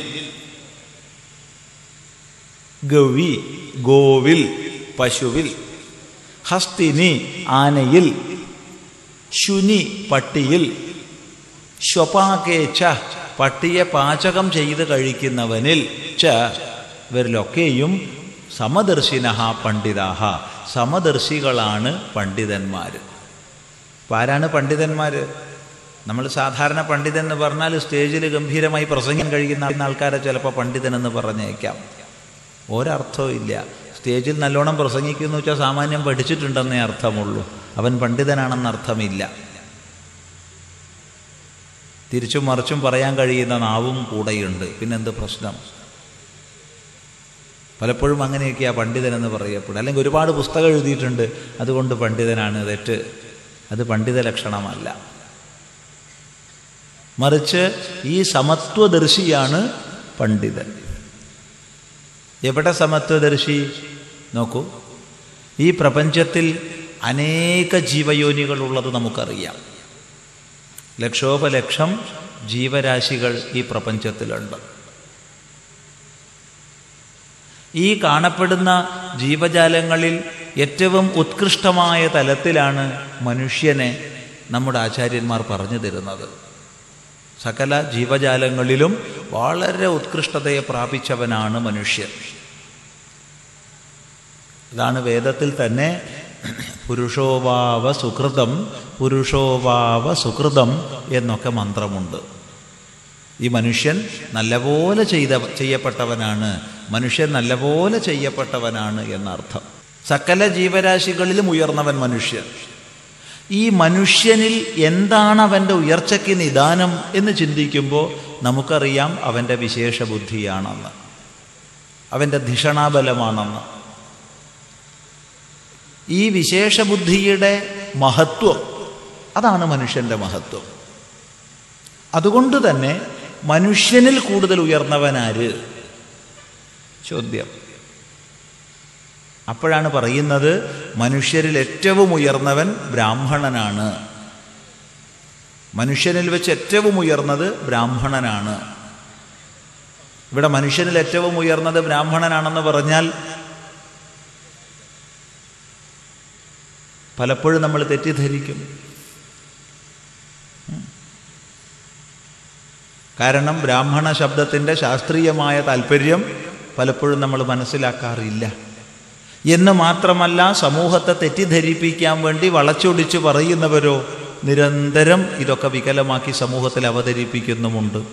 ഗവി ഗോവിൽ പശുവിൽ ഹസ്തിനി ആനയിൽ ശുനി പട്ടിയിൽ ശ്വപാകേ ച പട്ടിയെ പാചകം ചെയ്ത് കഴിക്കുന്നവനിൽ ച ഇവരിലൊക്കെയും സമദർശിനഹ പണ്ഡിതാഹ സമദർശികളാണ് പണ്ഡിതന്മാർ അപ്പം ആരാണ് പണ്ഡിതന്മാർ നമ്മൾ സാധാരണ പണ്ഡിതൻ എന്ന് പറഞ്ഞാൽ സ്റ്റേജിൽ ഗംഭീരമായി പ്രസംഗം കഴിക്കുന്ന ആൾക്കാരെ ചിലപ്പോൾ പണ്ഡിതൻ എന്ന് പറഞ്ഞേക്കാം ഒരർത്ഥവും ഇല്ല സ്റ്റേജിൽ നല്ലോണം പ്രസംഗിക്കുന്നു വെച്ചാൽ സാമാന്യം പഠിച്ചിട്ടുണ്ടെന്നേ അർത്ഥമുള്ളൂ അവൻ പണ്ഡിതനാണെന്ന് അർത്ഥമില്ല തിരിച്ചും മറിച്ചും പറയാൻ കഴിയുന്ന നാവും കൂടെയുണ്ട് പിന്നെന്ത് പ്രശ്നം പലപ്പോഴും അങ്ങനെയൊക്കെയാ പണ്ഡിതനെന്ന് പറയപ്പെടും അല്ലെങ്കിൽ ഒരുപാട് പുസ്തകം എഴുതിയിട്ടുണ്ട് അതുകൊണ്ട് പണ്ഡിതനാണ് തെറ്റ് അത് പണ്ഡിത ലക്ഷണമല്ല മറിച്ച് ഈ സമത്വദർശിയാണ് പണ്ഡിതൻ എവിടെ സമത്വദർശി നോക്കൂ ഈ പ്രപഞ്ചത്തിൽ അനേക ജീവയോനികളുള്ളത് നമുക്കറിയാം ലക്ഷോപലക്ഷം ജീവരാശികൾ ഈ പ്രപഞ്ചത്തിലുണ്ട് ഈ കാണപ്പെടുന്ന ജീവജാലങ്ങളിൽ ഏറ്റവും ഉത്കൃഷ്ടമായ തലത്തിലാണ് മനുഷ്യനെ നമ്മുടെ ആചാര്യന്മാർ പറഞ്ഞു തരുന്നത് സകല ജീവജാലങ്ങളിലും വളരെ ഉത്കൃഷ്ടതയെ പ്രാപിച്ചവനാണ് മനുഷ്യൻ ഇതാണ് വേദത്തിൽ തന്നെ പുരുഷോവാവ സുഹൃതം പുരുഷോവാവ സുഹൃതം എന്നൊക്കെ മന്ത്രമുണ്ട് ഈ മനുഷ്യൻ നല്ലപോലെ ചെയ്ത ചെയ്യപ്പെട്ടവനാണ് മനുഷ്യൻ നല്ലപോലെ ചെയ്യപ്പെട്ടവനാണ് എന്നർത്ഥം സകല ജീവരാശികളിലും ഉയർന്നവൻ മനുഷ്യൻ ഈ മനുഷ്യനിൽ എന്താണ് അവൻ്റെ ഉയർച്ചയ്ക്ക് നിദാനം എന്ന് ചിന്തിക്കുമ്പോൾ നമുക്കറിയാം അവൻ്റെ വിശേഷ ബുദ്ധിയാണെന്ന് അവൻ്റെ ധിഷണാബലമാണെന്ന് ഈ വിശേഷ ബുദ്ധിയുടെ മഹത്വം അതാണ് മനുഷ്യൻ്റെ മഹത്വം അതുകൊണ്ട് തന്നെ മനുഷ്യനിൽ കൂടുതൽ ഉയർന്നവനാര് ചോദ്യം അപ്പോഴാണ് പറയുന്നത് മനുഷ്യരിൽ ഏറ്റവും ഉയർന്നവൻ ബ്രാഹ്മണനാണ് മനുഷ്യനിൽ വെച്ച് ഏറ്റവും ഉയർന്നത് ബ്രാഹ്മണനാണ് ഇവിടെ മനുഷ്യനിൽ ഏറ്റവും ഉയർന്നത് ബ്രാഹ്മണനാണെന്ന് പറഞ്ഞാൽ പലപ്പോഴും നമ്മൾ തെറ്റിദ്ധരിക്കും കാരണം ബ്രാഹ്മണ ശബ്ദത്തിൻ്റെ ശാസ്ത്രീയമായ താല്പര്യം പലപ്പോഴും നമ്മൾ മനസ്സിലാക്കാറില്ല എന്ന് മാത്രമല്ല സമൂഹത്തെ തെറ്റിദ്ധരിപ്പിക്കാൻ വേണ്ടി വളച്ചൊടിച്ച് പറയുന്നവരോ നിരന്തരം ഇതൊക്കെ വികലമാക്കി സമൂഹത്തിൽ അവതരിപ്പിക്കുന്നുമുണ്ട്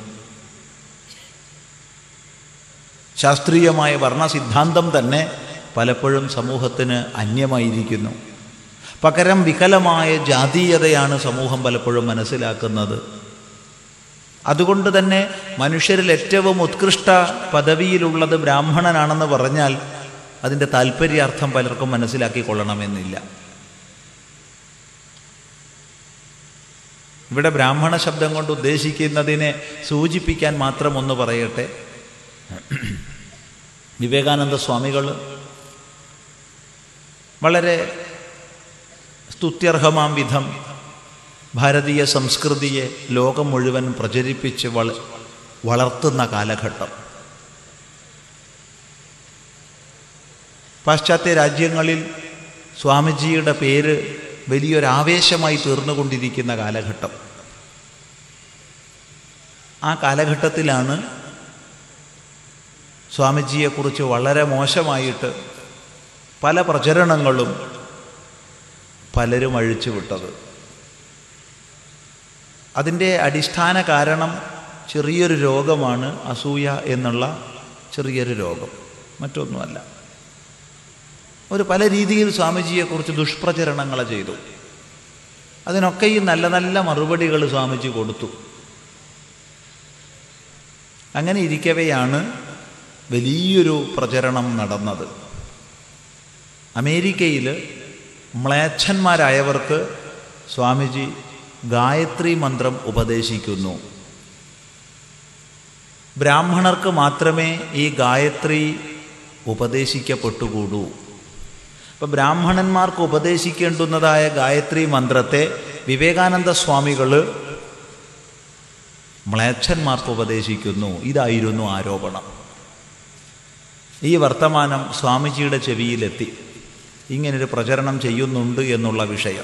ശാസ്ത്രീയമായ വർണ്ണസിദ്ധാന്തം തന്നെ പലപ്പോഴും സമൂഹത്തിന് അന്യമായിരിക്കുന്നു പകരം വികലമായ ജാതീയതയാണ് സമൂഹം പലപ്പോഴും മനസ്സിലാക്കുന്നത് അതുകൊണ്ട് തന്നെ മനുഷ്യരിൽ ഏറ്റവും ഉത്കൃഷ്ട പദവിയിലുള്ളത് ബ്രാഹ്മണനാണെന്ന് പറഞ്ഞാൽ അതിൻ്റെ താല്പര്യാർത്ഥം പലർക്കും മനസ്സിലാക്കിക്കൊള്ളണമെന്നില്ല ഇവിടെ ബ്രാഹ്മണ ശബ്ദം കൊണ്ട് ഉദ്ദേശിക്കുന്നതിനെ സൂചിപ്പിക്കാൻ മാത്രം ഒന്ന് പറയട്ടെ വിവേകാനന്ദ സ്വാമികൾ വളരെ സ്തുത്യർഹമാം വിധം ഭാരതീയ സംസ്കൃതിയെ ലോകം മുഴുവൻ പ്രചരിപ്പിച്ച് വള വളർത്തുന്ന കാലഘട്ടം പാശ്ചാത്യ രാജ്യങ്ങളിൽ സ്വാമിജിയുടെ പേര് വലിയൊരാവേശമായി തീർന്നുകൊണ്ടിരിക്കുന്ന കാലഘട്ടം ആ കാലഘട്ടത്തിലാണ് സ്വാമിജിയെക്കുറിച്ച് വളരെ മോശമായിട്ട് പല പ്രചരണങ്ങളും പലരും അഴിച്ചു വിട്ടത് അതിൻ്റെ അടിസ്ഥാന കാരണം ചെറിയൊരു രോഗമാണ് അസൂയ എന്നുള്ള ചെറിയൊരു രോഗം മറ്റൊന്നുമല്ല ഒരു പല രീതിയിൽ സ്വാമിജിയെക്കുറിച്ച് ദുഷ്പ്രചരണങ്ങൾ ചെയ്തു അതിനൊക്കെയും നല്ല നല്ല മറുപടികൾ സ്വാമിജി കൊടുത്തു അങ്ങനെ ഇരിക്കവെയാണ് വലിയൊരു പ്രചരണം നടന്നത് അമേരിക്കയിൽ മ്ലേച്ഛന്മാരായവർക്ക് സ്വാമിജി ഗായത്രി മന്ത്രം ഉപദേശിക്കുന്നു ബ്രാഹ്മണർക്ക് മാത്രമേ ഈ ഗായത്രി ഉപദേശിക്കപ്പെട്ടുകൂടൂ അപ്പം ബ്രാഹ്മണന്മാർക്ക് ഉപദേശിക്കേണ്ടുന്നതായ ഗായത്രി മന്ത്രത്തെ വിവേകാനന്ദ സ്വാമികൾ മ്ലേച്ഛന്മാർക്ക് ഉപദേശിക്കുന്നു ഇതായിരുന്നു ആരോപണം ഈ വർത്തമാനം സ്വാമിജിയുടെ ചെവിയിലെത്തി ഇങ്ങനൊരു പ്രചരണം ചെയ്യുന്നുണ്ട് എന്നുള്ള വിഷയം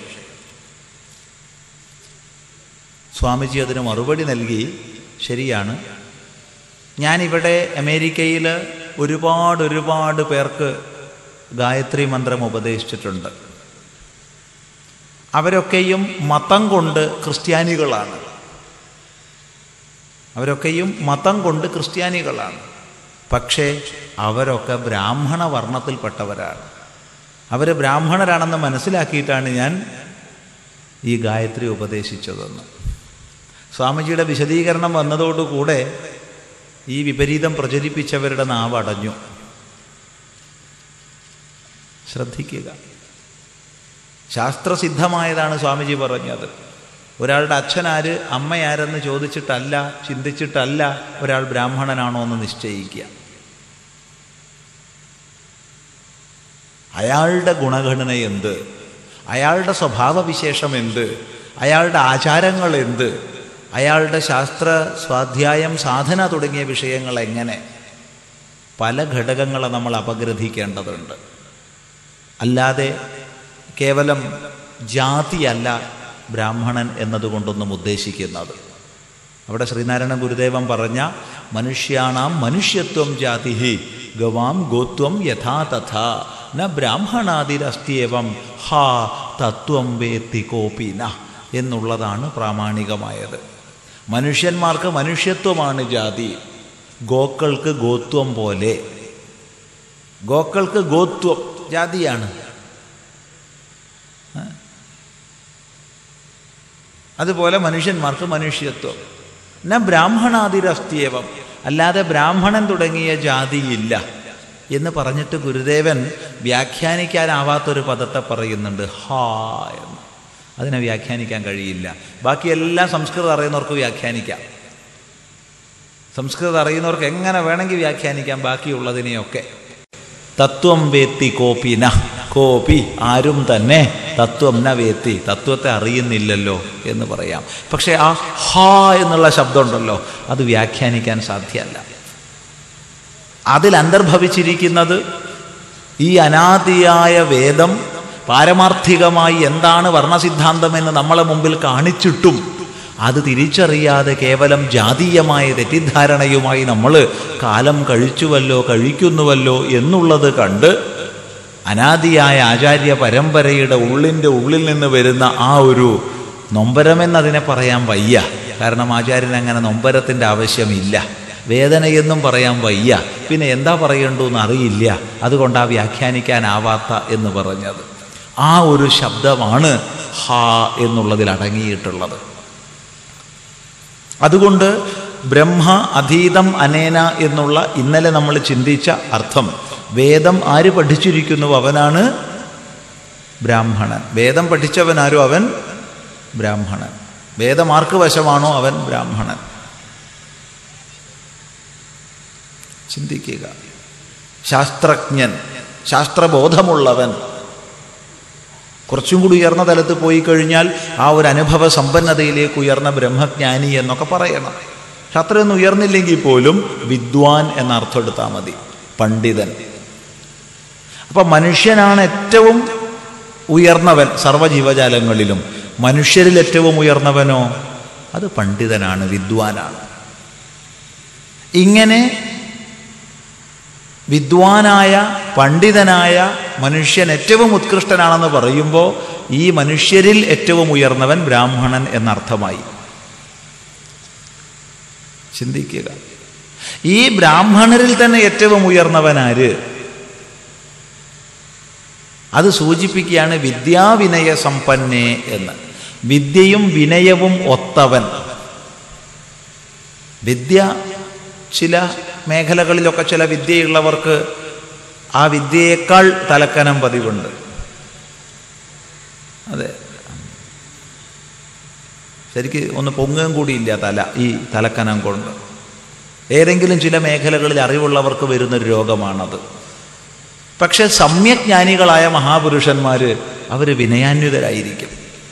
സ്വാമിജി അതിന് മറുപടി നൽകി ശരിയാണ് ഞാനിവിടെ അമേരിക്കയിൽ ഒരുപാട് ഒരുപാട് പേർക്ക് ഗായത്രി മന്ത്രം ഉപദേശിച്ചിട്ടുണ്ട് അവരൊക്കെയും മതം കൊണ്ട് ക്രിസ്ത്യാനികളാണ് അവരൊക്കെയും മതം കൊണ്ട് ക്രിസ്ത്യാനികളാണ് പക്ഷേ അവരൊക്കെ ബ്രാഹ്മണ വർണ്ണത്തിൽപ്പെട്ടവരാണ് അവർ ബ്രാഹ്മണരാണെന്ന് മനസ്സിലാക്കിയിട്ടാണ് ഞാൻ ഈ ഗായത്രി ഉപദേശിച്ചതെന്ന് സ്വാമിജിയുടെ വിശദീകരണം വന്നതോടുകൂടെ ഈ വിപരീതം പ്രചരിപ്പിച്ചവരുടെ നാവ് അടഞ്ഞു ശ്രദ്ധിക്കുക ശാസ്ത്രസിദ്ധമായതാണ് സ്വാമിജി പറഞ്ഞത് ഒരാളുടെ അച്ഛനാര് അമ്മയാരെന്ന് ചോദിച്ചിട്ടല്ല ചിന്തിച്ചിട്ടല്ല ഒരാൾ ബ്രാഹ്മണനാണോ എന്ന് നിശ്ചയിക്കുക അയാളുടെ ഗുണഘടന എന്ത് അയാളുടെ സ്വഭാവവിശേഷം എന്ത് അയാളുടെ ആചാരങ്ങൾ എന്ത് അയാളുടെ ശാസ്ത്ര സ്വാധ്യായം സാധന തുടങ്ങിയ വിഷയങ്ങൾ എങ്ങനെ പല ഘടകങ്ങളെ നമ്മൾ അപഗ്രഥിക്കേണ്ടതുണ്ട് അല്ലാതെ കേവലം ജാതിയല്ല ബ്രാഹ്മണൻ എന്നതുകൊണ്ടൊന്നും ഉദ്ദേശിക്കുന്നത് അവിടെ ശ്രീനാരായണ ഗുരുദേവൻ പറഞ്ഞ മനുഷ്യാണാം മനുഷ്യത്വം ജാതി ഗവാം ഗോത്വം യഥാ തഥാ ന ബ്രാഹ്മണാതിരസ്തിയവം ഹാ തത്വം വേത്തി കോപിന എന്നുള്ളതാണ് പ്രാമാണികമായത് മനുഷ്യന്മാർക്ക് മനുഷ്യത്വമാണ് ജാതി ഗോക്കൾക്ക് ഗോത്വം പോലെ ഗോക്കൾക്ക് ഗോത്വം ജാതിയാണ് അതുപോലെ മനുഷ്യന്മാർക്ക് മനുഷ്യത്വം ന ബ്രാഹ്മണാതിരസ്തിയവം അല്ലാതെ ബ്രാഹ്മണൻ തുടങ്ങിയ ജാതിയില്ല എന്ന് പറഞ്ഞിട്ട് ഗുരുദേവൻ വ്യാഖ്യാനിക്കാനാവാത്തൊരു പദത്തെ പറയുന്നുണ്ട് ഹാ എന്ന് അതിനെ വ്യാഖ്യാനിക്കാൻ കഴിയില്ല ബാക്കിയെല്ലാം സംസ്കൃതം അറിയുന്നവർക്ക് വ്യാഖ്യാനിക്കാം സംസ്കൃതം അറിയുന്നവർക്ക് എങ്ങനെ വേണമെങ്കിൽ വ്യാഖ്യാനിക്കാം ബാക്കിയുള്ളതിനെയൊക്കെ തത്വം വേത്തി കോപിന കോപി ആരും തന്നെ തത്വം ന വേത്തി തത്വത്തെ അറിയുന്നില്ലല്ലോ എന്ന് പറയാം പക്ഷേ ആ ഹാ എന്നുള്ള ശബ്ദമുണ്ടല്ലോ അത് വ്യാഖ്യാനിക്കാൻ സാധ്യമല്ല അതിൽ അന്തർഭവിച്ചിരിക്കുന്നത് ഈ അനാദിയായ വേദം പാരമാർത്ഥികമായി എന്താണ് വർണ്ണസിദ്ധാന്തമെന്ന് നമ്മളെ മുമ്പിൽ കാണിച്ചിട്ടും അത് തിരിച്ചറിയാതെ കേവലം ജാതീയമായ തെറ്റിദ്ധാരണയുമായി നമ്മൾ കാലം കഴിച്ചുവല്ലോ കഴിക്കുന്നുവല്ലോ എന്നുള്ളത് കണ്ട് അനാദിയായ ആചാര്യ പരമ്പരയുടെ ഉള്ളിൻ്റെ ഉള്ളിൽ നിന്ന് വരുന്ന ആ ഒരു നൊമ്പരമെന്നതിനെ പറയാൻ വയ്യ കാരണം ആചാര്യന് അങ്ങനെ നൊമ്പരത്തിൻ്റെ ആവശ്യമില്ല വേദനയെന്നും പറയാൻ വയ്യ പിന്നെ എന്താ പറയേണ്ടതെന്ന് അറിയില്ല അതുകൊണ്ട് ആ വ്യാഖ്യാനിക്കാനാവാത്ത എന്ന് പറഞ്ഞത് ആ ഒരു ശബ്ദമാണ് ഹാ എന്നുള്ളതിൽ അടങ്ങിയിട്ടുള്ളത് അതുകൊണ്ട് ബ്രഹ്മ അധീതം അനേന എന്നുള്ള ഇന്നലെ നമ്മൾ ചിന്തിച്ച അർത്ഥം വേദം ആര് പഠിച്ചിരിക്കുന്നു അവനാണ് ബ്രാഹ്മണൻ വേദം പഠിച്ചവനാരോ അവൻ ബ്രാഹ്മണൻ വേദം ആർക്ക് വശമാണോ അവൻ ബ്രാഹ്മണൻ ചിന്തിക്കുക ശാസ്ത്രജ്ഞൻ ശാസ്ത്രബോധമുള്ളവൻ കുറച്ചും കൂടി ഉയർന്ന തലത്ത് പോയി കഴിഞ്ഞാൽ ആ ഒരു അനുഭവ സമ്പന്നതയിലേക്ക് ഉയർന്ന ബ്രഹ്മജ്ഞാനി എന്നൊക്കെ പറയണം പക്ഷെ അത്രയൊന്നും ഉയർന്നില്ലെങ്കിൽ പോലും വിദ്വാൻ എന്ന അർത്ഥം എടുത്താൽ മതി പണ്ഡിതൻ അപ്പം മനുഷ്യനാണ് ഏറ്റവും ഉയർന്നവൻ സർവ്വജീവജാലങ്ങളിലും മനുഷ്യരിൽ ഏറ്റവും ഉയർന്നവനോ അത് പണ്ഡിതനാണ് വിദ്വാനാണ് ഇങ്ങനെ വിദ്വാനായ പണ്ഡിതനായ മനുഷ്യൻ ഏറ്റവും ഉത്കൃഷ്ടനാണെന്ന് പറയുമ്പോൾ ഈ മനുഷ്യരിൽ ഏറ്റവും ഉയർന്നവൻ ബ്രാഹ്മണൻ എന്നർത്ഥമായി ചിന്തിക്കുക ഈ ബ്രാഹ്മണരിൽ തന്നെ ഏറ്റവും ഉയർന്നവനാര് അത് സൂചിപ്പിക്കുകയാണ് വിദ്യാവിനയ സമ്പന്നേ എന്ന് വിദ്യയും വിനയവും ഒത്തവൻ വിദ്യ ചില മേഖലകളിലൊക്കെ ചില വിദ്യയുള്ളവർക്ക് ആ വിദ്യയേക്കാൾ തലക്കനം പതിവുണ്ട് അതെ ശരിക്ക് ഒന്ന് പൊങ്ങുകയും കൂടിയില്ല തല ഈ തലക്കനം കൊണ്ട് ഏതെങ്കിലും ചില മേഖലകളിൽ അറിവുള്ളവർക്ക് വരുന്നൊരു രോഗമാണത് പക്ഷെ സമ്യജ്ഞാനികളായ മഹാപുരുഷന്മാർ അവർ വിനയാന്വിതരായിരിക്കും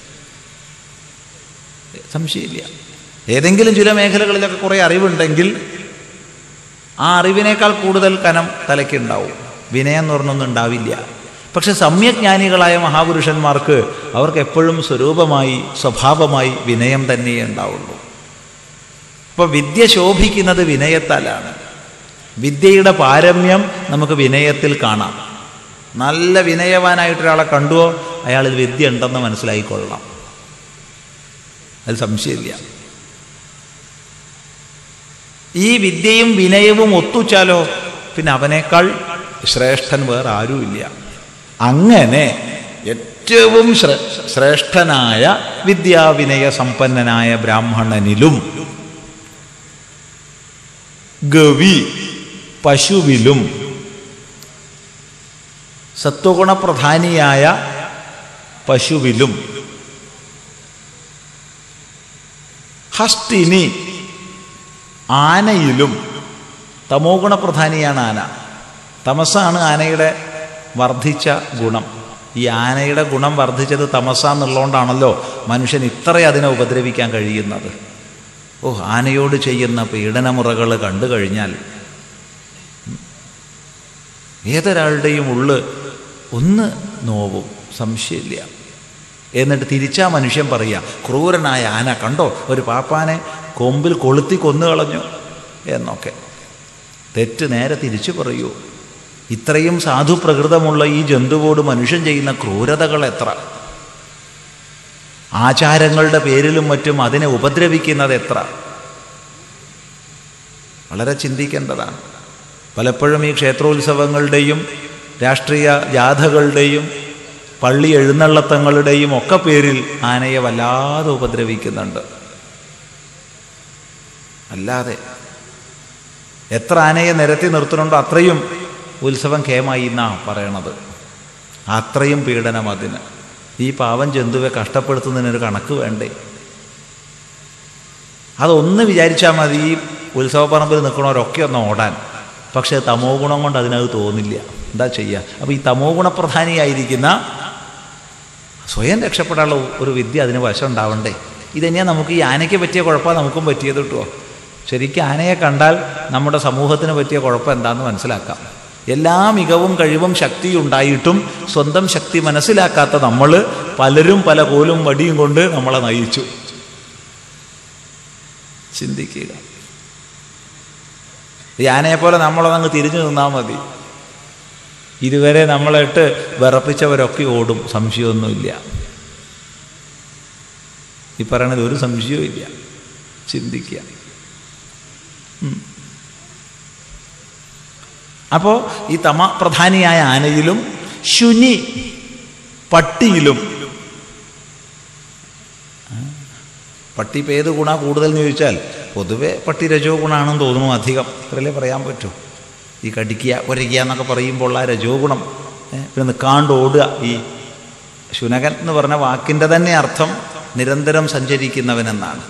സംശയമില്ല ഏതെങ്കിലും ചില മേഖലകളിലൊക്കെ കുറേ അറിവുണ്ടെങ്കിൽ ആ അറിവിനേക്കാൾ കൂടുതൽ കനം തലയ്ക്കുണ്ടാവും വിനയം എന്ന് പറഞ്ഞൊന്നും ഉണ്ടാവില്ല പക്ഷെ സമ്യജ്ഞാനികളായ മഹാപുരുഷന്മാർക്ക് അവർക്ക് എപ്പോഴും സ്വരൂപമായി സ്വഭാവമായി വിനയം തന്നെയേ ഉണ്ടാവുള്ളൂ അപ്പോൾ വിദ്യ ശോഭിക്കുന്നത് വിനയത്താലാണ് വിദ്യയുടെ പാരമ്യം നമുക്ക് വിനയത്തിൽ കാണാം നല്ല വിനയവാനായിട്ടൊരാളെ കണ്ടുവോ അയാളിൽ വിദ്യ ഉണ്ടെന്ന് മനസ്സിലായിക്കൊള്ളാം അതിൽ സംശയമില്ല ഈ വിദ്യയും വിനയവും ഒത്തുച്ചാലോ പിന്നെ അവനേക്കാൾ ശ്രേഷ്ഠൻ വേറെ ആരുമില്ല അങ്ങനെ ഏറ്റവും ശ്രേഷ്ഠനായ വിദ്യാവിനയ സമ്പന്നനായ ബ്രാഹ്മണനിലും ഗവി പശുവിലും സത്വഗുണപ്രധാനിയായ പശുവിലും ഹസ്തിനി ആനയിലും തമോ ഗുണപ്രധാനിയാണ് ആന തമസാണ് ആനയുടെ വർദ്ധിച്ച ഗുണം ഈ ആനയുടെ ഗുണം വർദ്ധിച്ചത് തമസ എന്നുള്ളതുകൊണ്ടാണല്ലോ മനുഷ്യൻ ഇത്രയും അതിനെ ഉപദ്രവിക്കാൻ കഴിയുന്നത് ഓ ആനയോട് ചെയ്യുന്ന പീഡനമുറകൾ കണ്ടു കഴിഞ്ഞാൽ ഏതൊരാളുടെയും ഉള്ള് ഒന്ന് നോവും സംശയമില്ല എന്നിട്ട് തിരിച്ചാ മനുഷ്യൻ പറയുക ക്രൂരനായ ആന കണ്ടോ ഒരു പാപ്പാനെ കൊമ്പിൽ കൊളുത്തി കൊന്നു കളഞ്ഞു എന്നൊക്കെ തെറ്റ് നേരെ തിരിച്ചു പറയൂ ഇത്രയും സാധു പ്രകൃതമുള്ള ഈ ജന്തുവോട് മനുഷ്യൻ ചെയ്യുന്ന ക്രൂരതകൾ എത്ര ആചാരങ്ങളുടെ പേരിലും മറ്റും അതിനെ ഉപദ്രവിക്കുന്നത് എത്ര വളരെ ചിന്തിക്കേണ്ടതാണ് പലപ്പോഴും ഈ ക്ഷേത്രോത്സവങ്ങളുടെയും രാഷ്ട്രീയ ജാഥകളുടെയും പള്ളി എഴുന്നള്ളത്തങ്ങളുടെയും ഒക്കെ പേരിൽ ആനയെ വല്ലാതെ ഉപദ്രവിക്കുന്നുണ്ട് അല്ലാതെ എത്ര ആനയെ നിരത്തി നിർത്തുന്നുണ്ടോ അത്രയും ഉത്സവം കേമായി എന്നാ പറയണത് അത്രയും പീഡനം അതിന് ഈ പാവം ജന്തുവെ കഷ്ടപ്പെടുത്തുന്നതിനൊരു കണക്ക് വേണ്ടേ അതൊന്ന് വിചാരിച്ചാൽ മതി ഈ ഉത്സവപ്പറമ്പിൽ നിൽക്കണവരൊക്കെ ഒന്ന് ഓടാൻ പക്ഷേ തമോ ഗുണം കൊണ്ട് അതിനത് തോന്നില്ല എന്താ ചെയ്യുക അപ്പോൾ ഈ തമോ ഗുണപ്രധാനിയായിരിക്കുന്ന സ്വയം രക്ഷപ്പെടാനുള്ള ഒരു വിദ്യ അതിന് വശം ഉണ്ടാവണ്ടേ ഇതന്നെയാണ് നമുക്ക് ഈ ആനയ്ക്ക് പറ്റിയ കുഴപ്പമാണ് നമുക്കും പറ്റിയത് കിട്ടുമോ ശരിക്കും ആനയെ കണ്ടാൽ നമ്മുടെ സമൂഹത്തിന് പറ്റിയ കുഴപ്പം എന്താണെന്ന് മനസ്സിലാക്കാം എല്ലാ മികവും കഴിവും ശക്തിയും ഉണ്ടായിട്ടും സ്വന്തം ശക്തി മനസ്സിലാക്കാത്ത നമ്മൾ പലരും പല കോലും വടിയും കൊണ്ട് നമ്മളെ നയിച്ചു ചിന്തിക്കുക ഈ ആനയെ പോലെ നമ്മളതങ്ങ് തിരിഞ്ഞു നിന്നാൽ മതി ഇതുവരെ നമ്മളിട്ട് വിറപ്പിച്ചവരൊക്കെ ഓടും സംശയമൊന്നുമില്ല ഈ പറയണത് ഒരു സംശയവും ഇല്ല ചിന്തിക്കുക അപ്പോൾ ഈ തമ പ്രധാനിയായ ആനയിലും ശുനി പട്ടിയിലും പട്ടി ഇപ്പം ഏത് ഗുണ കൂടുതൽ എന്ന് ചോദിച്ചാൽ പൊതുവെ പട്ടി രജോ ഗുണമാണെന്ന് തോന്നുന്നു അധികം അത്രയല്ലേ പറയാൻ പറ്റൂ ഈ കടിക്കുക കുരയ്ക്കുക എന്നൊക്കെ പറയുമ്പോൾ ആ രജോ ഗുണം പിന്നെ നിൽക്കാണ്ട് ഓടുക ഈ ശുനകൻ എന്ന് പറഞ്ഞ വാക്കിൻ്റെ തന്നെ അർത്ഥം നിരന്തരം സഞ്ചരിക്കുന്നവനെന്നാണ്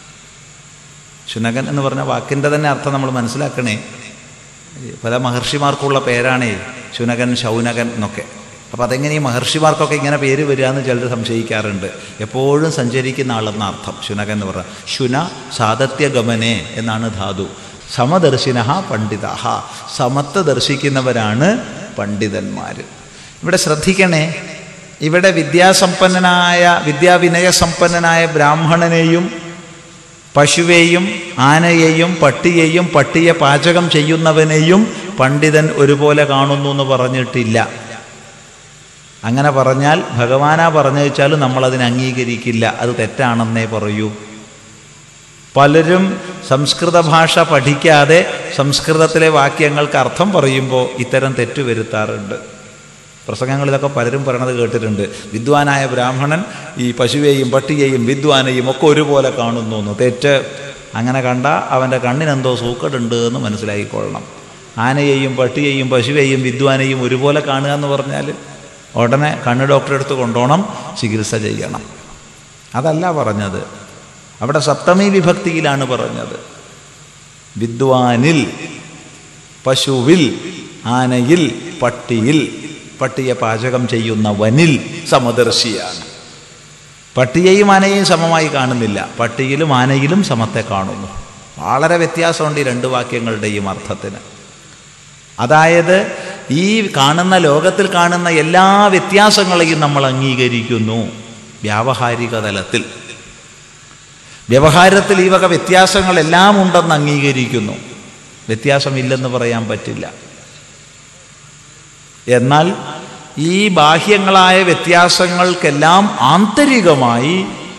ശുനകൻ എന്ന് പറഞ്ഞ വാക്കിൻ്റെ തന്നെ അർത്ഥം നമ്മൾ മനസ്സിലാക്കണേ പല മഹർഷിമാർക്കുള്ള പേരാണേ ശുനകൻ ശൗനകൻ എന്നൊക്കെ അപ്പം അതെങ്ങനെ ഈ മഹർഷിമാർക്കൊക്കെ ഇങ്ങനെ പേര് വരിക എന്ന് ചിലർ സംശയിക്കാറുണ്ട് എപ്പോഴും സഞ്ചരിക്കുന്ന ആളെന്ന അർത്ഥം ശുനകൻ എന്ന് പറഞ്ഞാൽ ശുന സാതത്യഗമനെ എന്നാണ് ധാതു സമദർശിന പണ്ഡിത സമത്വ ദർശിക്കുന്നവരാണ് പണ്ഡിതന്മാർ ഇവിടെ ശ്രദ്ധിക്കണേ ഇവിടെ വിദ്യാസമ്പന്നനായ വിദ്യാവിനയസമ്പന്നനായ ബ്രാഹ്മണനെയും പശുവേയും ആനയെയും പട്ടിയെയും പട്ടിയെ പാചകം ചെയ്യുന്നവനെയും പണ്ഡിതൻ ഒരുപോലെ കാണുന്നു എന്ന് പറഞ്ഞിട്ടില്ല അങ്ങനെ പറഞ്ഞാൽ ഭഗവാനാ പറഞ്ഞു വെച്ചാൽ നമ്മളതിനെ അംഗീകരിക്കില്ല അത് തെറ്റാണെന്നേ പറയൂ പലരും സംസ്കൃത ഭാഷ പഠിക്കാതെ സംസ്കൃതത്തിലെ വാക്യങ്ങൾക്ക് അർത്ഥം പറയുമ്പോൾ ഇത്തരം തെറ്റ് വരുത്താറുണ്ട് പ്രസംഗങ്ങളിലൊക്കെ പലരും പറയണത് കേട്ടിട്ടുണ്ട് വിദ്വാനായ ബ്രാഹ്മണൻ ഈ പശുവേയും പട്ടിയെയും വിദ്വാനെയും ഒക്കെ ഒരുപോലെ കാണുന്നു എന്ന് തെറ്റ് അങ്ങനെ കണ്ട അവൻ്റെ കണ്ണിനെന്തോ സൂക്കടുണ്ട് എന്ന് മനസ്സിലാക്കിക്കൊള്ളണം ആനയെയും പട്ടിയെയും പശുവേയും വിദ്വാനെയും ഒരുപോലെ കാണുക എന്ന് പറഞ്ഞാൽ ഉടനെ കണ്ണ് ഡോക്ടറെ അടുത്ത് കൊണ്ടുപോകണം ചികിത്സ ചെയ്യണം അതല്ല പറഞ്ഞത് അവിടെ സപ്തമി വിഭക്തിയിലാണ് പറഞ്ഞത് വിദ്വാനിൽ പശുവിൽ ആനയിൽ പട്ടിയിൽ പട്ടിയെ പാചകം ചെയ്യുന്നവനിൽ സമദർശിയാണ് പട്ടിയെയും ആനയെയും സമമായി കാണുന്നില്ല പട്ടിയിലും ആനയിലും സമത്തെ കാണുന്നു വളരെ വ്യത്യാസമുണ്ട് ഈ രണ്ട് വാക്യങ്ങളുടെയും അർത്ഥത്തിന് അതായത് ഈ കാണുന്ന ലോകത്തിൽ കാണുന്ന എല്ലാ വ്യത്യാസങ്ങളെയും നമ്മൾ അംഗീകരിക്കുന്നു വ്യാവഹാരിക തലത്തിൽ വ്യവഹാരത്തിൽ ഈ വക വ്യത്യാസങ്ങളെല്ലാം ഉണ്ടെന്ന് അംഗീകരിക്കുന്നു വ്യത്യാസമില്ലെന്ന് പറയാൻ പറ്റില്ല എന്നാൽ ഈ ബാഹ്യങ്ങളായ വ്യത്യാസങ്ങൾക്കെല്ലാം ആന്തരികമായി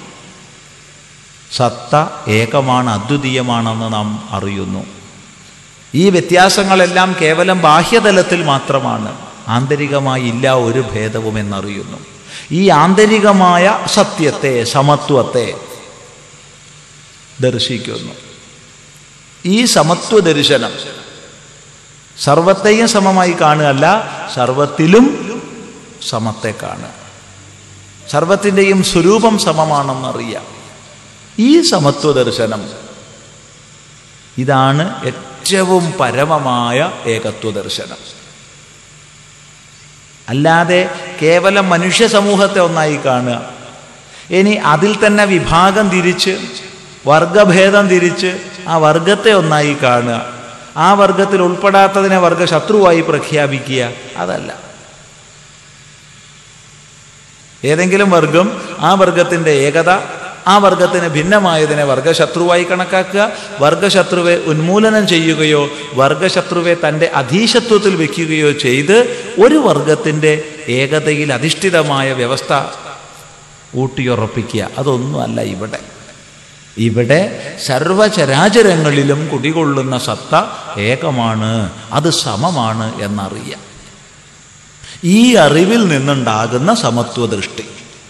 സത്ത ഏകമാണ് അദ്വിതീയമാണെന്ന് നാം അറിയുന്നു ഈ വ്യത്യാസങ്ങളെല്ലാം കേവലം ബാഹ്യതലത്തിൽ മാത്രമാണ് ആന്തരികമായി ഇല്ല ഒരു ഭേദവും എന്നറിയുന്നു ഈ ആന്തരികമായ സത്യത്തെ സമത്വത്തെ ദർശിക്കുന്നു ഈ സമത്വ ദർശനം സർവത്തെയും സമമായി കാണുകയല്ല സർവത്തിലും സമത്തെ കാണുക സർവത്തിൻ്റെയും സ്വരൂപം സമമാണെന്നറിയാം ഈ സമത്വ ദർശനം ഇതാണ് ഏറ്റവും പരമമായ ഏകത്വ ദർശനം അല്ലാതെ കേവലം മനുഷ്യ സമൂഹത്തെ ഒന്നായി കാണുക ഇനി അതിൽ തന്നെ വിഭാഗം തിരിച്ച് വർഗഭേദം തിരിച്ച് ആ വർഗത്തെ ഒന്നായി കാണുക ആ വർഗത്തിൽ ഉൾപ്പെടാത്തതിനെ വർഗ ശത്രുവായി പ്രഖ്യാപിക്കുക അതല്ല ഏതെങ്കിലും വർഗം ആ വർഗത്തിൻ്റെ ഏകത ആ വർഗത്തിന് ഭിന്നമായതിനെ വർഗശത്രുവായി കണക്കാക്കുക വർഗശത്രുവെ ഉന്മൂലനം ചെയ്യുകയോ വർഗശത്രുവെ തൻ്റെ അധീശത്വത്തിൽ വയ്ക്കുകയോ ചെയ്ത് ഒരു വർഗത്തിൻ്റെ ഏകതയിൽ അധിഷ്ഠിതമായ വ്യവസ്ഥ ഊട്ടിയുറപ്പിക്കുക അതൊന്നുമല്ല ഇവിടെ ഇവിടെ സർവചരാചരങ്ങളിലും കുടികൊള്ളുന്ന സത്ത ഏകമാണ് അത് സമമാണ് എന്നറിയാം ഈ അറിവിൽ നിന്നുണ്ടാകുന്ന സമത്വ ദൃഷ്ടി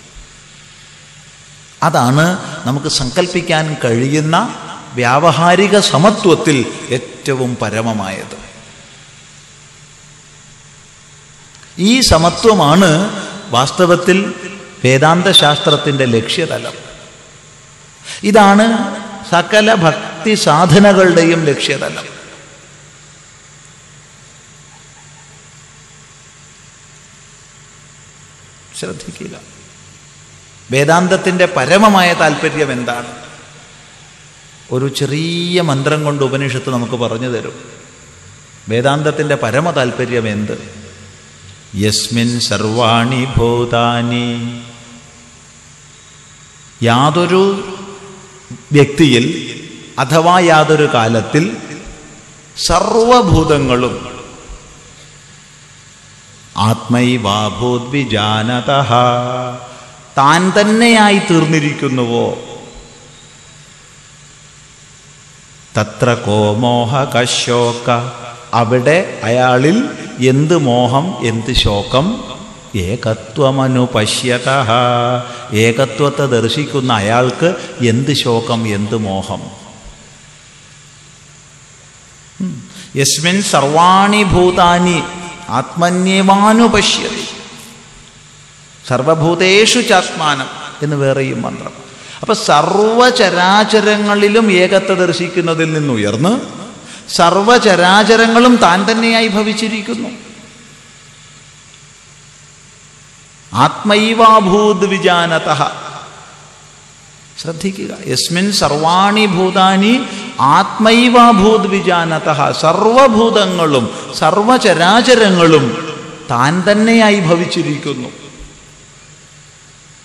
അതാണ് നമുക്ക് സങ്കല്പിക്കാൻ കഴിയുന്ന വ്യാവഹാരിക സമത്വത്തിൽ ഏറ്റവും പരമമായത് ഈ സമത്വമാണ് വാസ്തവത്തിൽ വേദാന്ത ശാസ്ത്രത്തിൻ്റെ ലക്ഷ്യതലം ഇതാണ് സകല ഭക്തി സാധനകളുടെയും ലക്ഷ്യതലം ശ്രദ്ധിക്കുക വേദാന്തത്തിൻ്റെ പരമമായ താല്പര്യം എന്താണ് ഒരു ചെറിയ മന്ത്രം കൊണ്ട് ഉപനിഷത്ത് നമുക്ക് പറഞ്ഞു തരും വേദാന്തത്തിൻ്റെ പരമ താല്പര്യം എന്ത് യസ്മിൻ സർവാണി ഭൂതാനി യാതൊരു വ്യക്തിയിൽ അഥവാ യാതൊരു കാലത്തിൽ സർവഭൂതങ്ങളും ആത്മൈവാഭൂദ്വിജാനത താൻ തന്നെയായി തീർന്നിരിക്കുന്നുവോ തത്ര കോമോഹ കശോക അവിടെ അയാളിൽ എന്ത് മോഹം എന്ത് ശോകം ഏകത്വമനുപശ്യത ഏകത്വത്തെ ദർശിക്കുന്ന അയാൾക്ക് എന്ത് ശോകം എന്ത് മോഹം ഉം. യസ്മിൻ സർവാണി ഭൂതാനി ആത്മന്യവാനുപശ്യതി സർവഭൂതേഷു ചാത്മാനം എന്ന് വേറെയും മന്ത്രം അപ്പൊ സർവചരാചരങ്ങളിലും ഏകത്വ ദർശിക്കുന്നതിൽ നിന്നുയർന്ന് സർവചരാചരങ്ങളും താൻ തന്നെയായി ഭവിച്ചിരിക്കുന്നു ആത്മൈവാഭൂത് വിജാനത ശ്രദ്ധിക്കുക യസ്മിൻ സർവാണി ഭൂതാനി ആത്മൈവാഭൂത് വിജാനത സർവഭൂതങ്ങളും സർവചരാചരങ്ങളും താൻ തന്നെയായി ഭവിച്ചിരിക്കുന്നു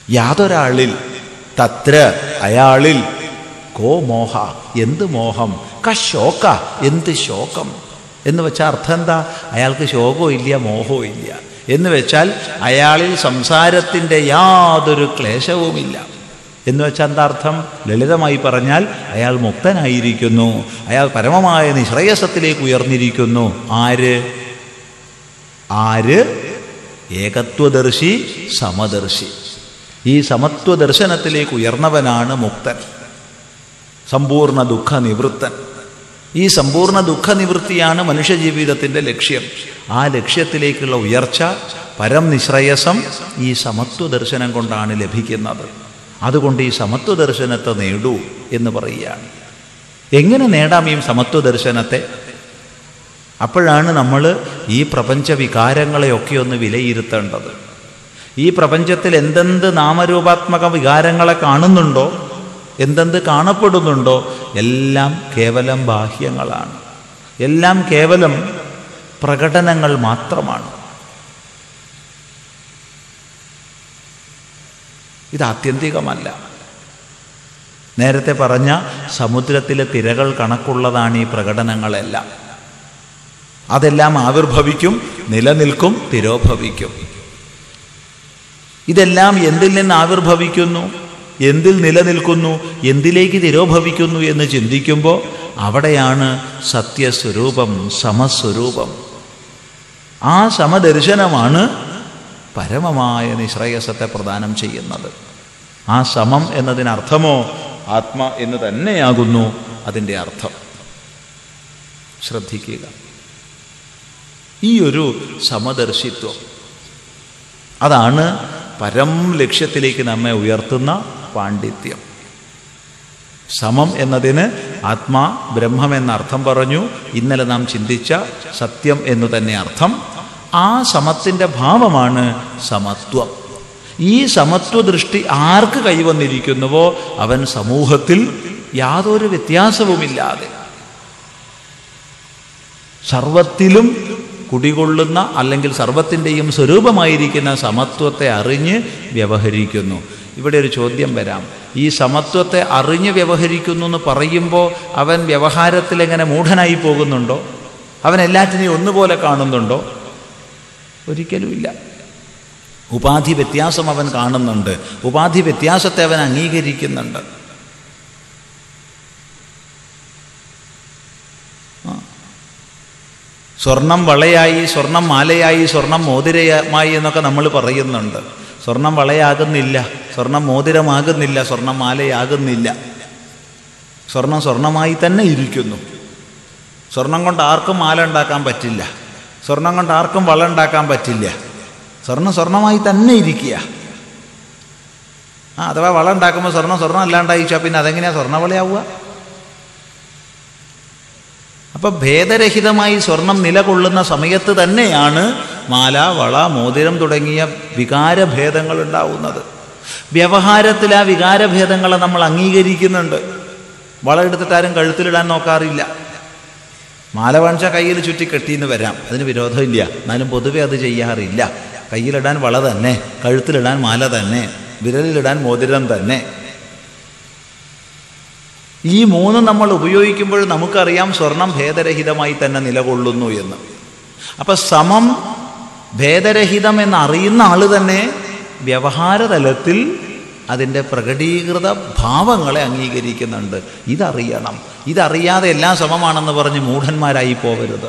യാതൊരാളിൽ തത്ര അയാളിൽ കോ മോഹ എന്ത് മോഹം കശോക എന്ത് ശോകം എന്ന് വെച്ചാൽ അർത്ഥം എന്താ അയാൾക്ക് ശോകവും ഇല്ല മോഹവും ഇല്ല എന്ന് വെച്ചാൽ അയാളിൽ സംസാരത്തിൻ്റെ യാതൊരു ക്ലേശവുമില്ല എന്ന് വെച്ചാൽ എന്താ അർത്ഥം ലളിതമായി പറഞ്ഞാൽ അയാൾ മുക്തനായിരിക്കുന്നു അയാൾ പരമമായ നിശ്രേയസത്തിലേക്ക് ഉയർന്നിരിക്കുന്നു ആര് ആര് ഏകത്വദർശി സമദർശി ഈ സമത്വ ദർശനത്തിലേക്ക് ഉയർന്നവനാണ് മുക്തൻ സമ്പൂർണ്ണ ദുഃഖ നിവൃത്തൻ ഈ സമ്പൂർണ്ണ ദുഃഖ നിവൃത്തിയാണ് മനുഷ്യജീവിതത്തിൻ്റെ ലക്ഷ്യം ആ ലക്ഷ്യത്തിലേക്കുള്ള ഉയർച്ച പരം നിശ്രയസം ഈ സമത്വ ദർശനം കൊണ്ടാണ് ലഭിക്കുന്നത് അതുകൊണ്ട് ഈ സമത്വ ദർശനത്തെ നേടൂ എന്ന് പറയുകയാണ് എങ്ങനെ നേടാം ഈ സമത്വ ദർശനത്തെ അപ്പോഴാണ് നമ്മൾ ഈ പ്രപഞ്ച വികാരങ്ങളെയൊക്കെ ഒന്ന് വിലയിരുത്തേണ്ടത് ഈ പ്രപഞ്ചത്തിൽ എന്തെന്ത് നാമരൂപാത്മക വികാരങ്ങളെ കാണുന്നുണ്ടോ എന്തെന്ത് കാണപ്പെടുന്നുണ്ടോ എല്ലാം കേവലം ബാഹ്യങ്ങളാണ് എല്ലാം കേവലം പ്രകടനങ്ങൾ മാത്രമാണ് ഇത് ആത്യന്തികമല്ല നേരത്തെ പറഞ്ഞ സമുദ്രത്തിലെ തിരകൾ കണക്കുള്ളതാണ് ഈ പ്രകടനങ്ങളെല്ലാം അതെല്ലാം ആവിർഭവിക്കും നിലനിൽക്കും തിരോഭവിക്കും ഇതെല്ലാം എന്തിൽ നിന്ന് ആവിർഭവിക്കുന്നു എന്തിൽ നിലനിൽക്കുന്നു എന്തിലേക്ക് തിരോഭവിക്കുന്നു എന്ന് ചിന്തിക്കുമ്പോൾ അവിടെയാണ് സത്യസ്വരൂപം സമസ്വരൂപം ആ സമദർശനമാണ് പരമമായ നിശ്രേയസത്തെ പ്രദാനം ചെയ്യുന്നത് ആ സമം എന്നതിനർത്ഥമോ ആത്മ എന്ന് തന്നെയാകുന്നു അതിൻ്റെ അർത്ഥം ശ്രദ്ധിക്കുക ഈ ഒരു സമദർശിത്വം അതാണ് പരം ലക്ഷ്യത്തിലേക്ക് നമ്മെ ഉയർത്തുന്ന പാണ്ഡിത്യം സമം എന്നതിന് ആത്മാ ബ്രഹ്മം എന്ന അർത്ഥം പറഞ്ഞു ഇന്നലെ നാം ചിന്തിച്ച സത്യം എന്നു തന്നെ അർത്ഥം ആ സമത്തിൻ്റെ ഭാവമാണ് സമത്വം ഈ സമത്വ ദൃഷ്ടി ആർക്ക് കൈവന്നിരിക്കുന്നുവോ അവൻ സമൂഹത്തിൽ യാതൊരു വ്യത്യാസവുമില്ലാതെ സർവത്തിലും കുടികൊള്ളുന്ന അല്ലെങ്കിൽ സർവത്തിൻ്റെയും സ്വരൂപമായിരിക്കുന്ന സമത്വത്തെ അറിഞ്ഞ് വ്യവഹരിക്കുന്നു ഇവിടെ ഒരു ചോദ്യം വരാം ഈ സമത്വത്തെ അറിഞ്ഞ് വ്യവഹരിക്കുന്നു എന്ന് പറയുമ്പോൾ അവൻ വ്യവഹാരത്തിൽ എങ്ങനെ മൂഢനായി പോകുന്നുണ്ടോ അവൻ എല്ലാറ്റിനെയും ഒന്നുപോലെ കാണുന്നുണ്ടോ ഒരിക്കലുമില്ല ഉപാധി വ്യത്യാസം അവൻ കാണുന്നുണ്ട് ഉപാധി വ്യത്യാസത്തെ അവൻ അംഗീകരിക്കുന്നുണ്ട് സ്വർണം വളയായി സ്വർണം മാലയായി സ്വർണം മോതിരമായി എന്നൊക്കെ നമ്മൾ പറയുന്നുണ്ട് സ്വർണം വളയാകുന്നില്ല സ്വർണം മോതിരമാകുന്നില്ല സ്വർണം മാലയാകുന്നില്ല സ്വർണം സ്വർണമായി തന്നെ ഇരിക്കുന്നു സ്വർണം കൊണ്ട് ആർക്കും മാല ഉണ്ടാക്കാൻ പറ്റില്ല സ്വർണം കൊണ്ട് ആർക്കും വള ഉണ്ടാക്കാൻ പറ്റില്ല സ്വർണം സ്വർണമായി തന്നെ ഇരിക്കുക ആ അഥവാ വള ഉണ്ടാക്കുമ്പോൾ സ്വർണം സ്വർണം അല്ലാണ്ടായിച്ചാൽ പിന്നെ അതെങ്ങനെയാണ് സ്വർണ്ണവളയാവുക അപ്പൊ ഭേദരഹിതമായി സ്വർണം നിലകൊള്ളുന്ന സമയത്ത് തന്നെയാണ് മാല വള മോതിരം തുടങ്ങിയ വികാരഭേദങ്ങൾ ഉണ്ടാവുന്നത് വ്യവഹാരത്തിൽ ആ വികാരഭേദങ്ങളെ നമ്മൾ അംഗീകരിക്കുന്നുണ്ട് വള എടുത്തിട്ടാരും കഴുത്തിലിടാൻ നോക്കാറില്ല മാല വാങ്ങിച്ചാൽ കയ്യിൽ ചുറ്റി കെട്ടിന്ന് വരാം അതിന് വിരോധമില്ല എന്നാലും പൊതുവെ അത് ചെയ്യാറില്ല കയ്യിലിടാൻ വള തന്നെ കഴുത്തിലിടാൻ മാല തന്നെ വിരലിലിടാൻ മോതിരം തന്നെ ഈ മൂന്ന് നമ്മൾ ഉപയോഗിക്കുമ്പോൾ നമുക്കറിയാം സ്വർണം ഭേദരഹിതമായി തന്നെ നിലകൊള്ളുന്നു എന്ന് അപ്പം സമം ഭേദരഹിതം എന്നറിയുന്ന ആൾ തന്നെ വ്യവഹാരതലത്തിൽ അതിൻ്റെ പ്രകടീകൃത ഭാവങ്ങളെ അംഗീകരിക്കുന്നുണ്ട് ഇതറിയണം ഇതറിയാതെ എല്ലാം സമമാണെന്ന് പറഞ്ഞ് മൂഢന്മാരായി പോവരുത്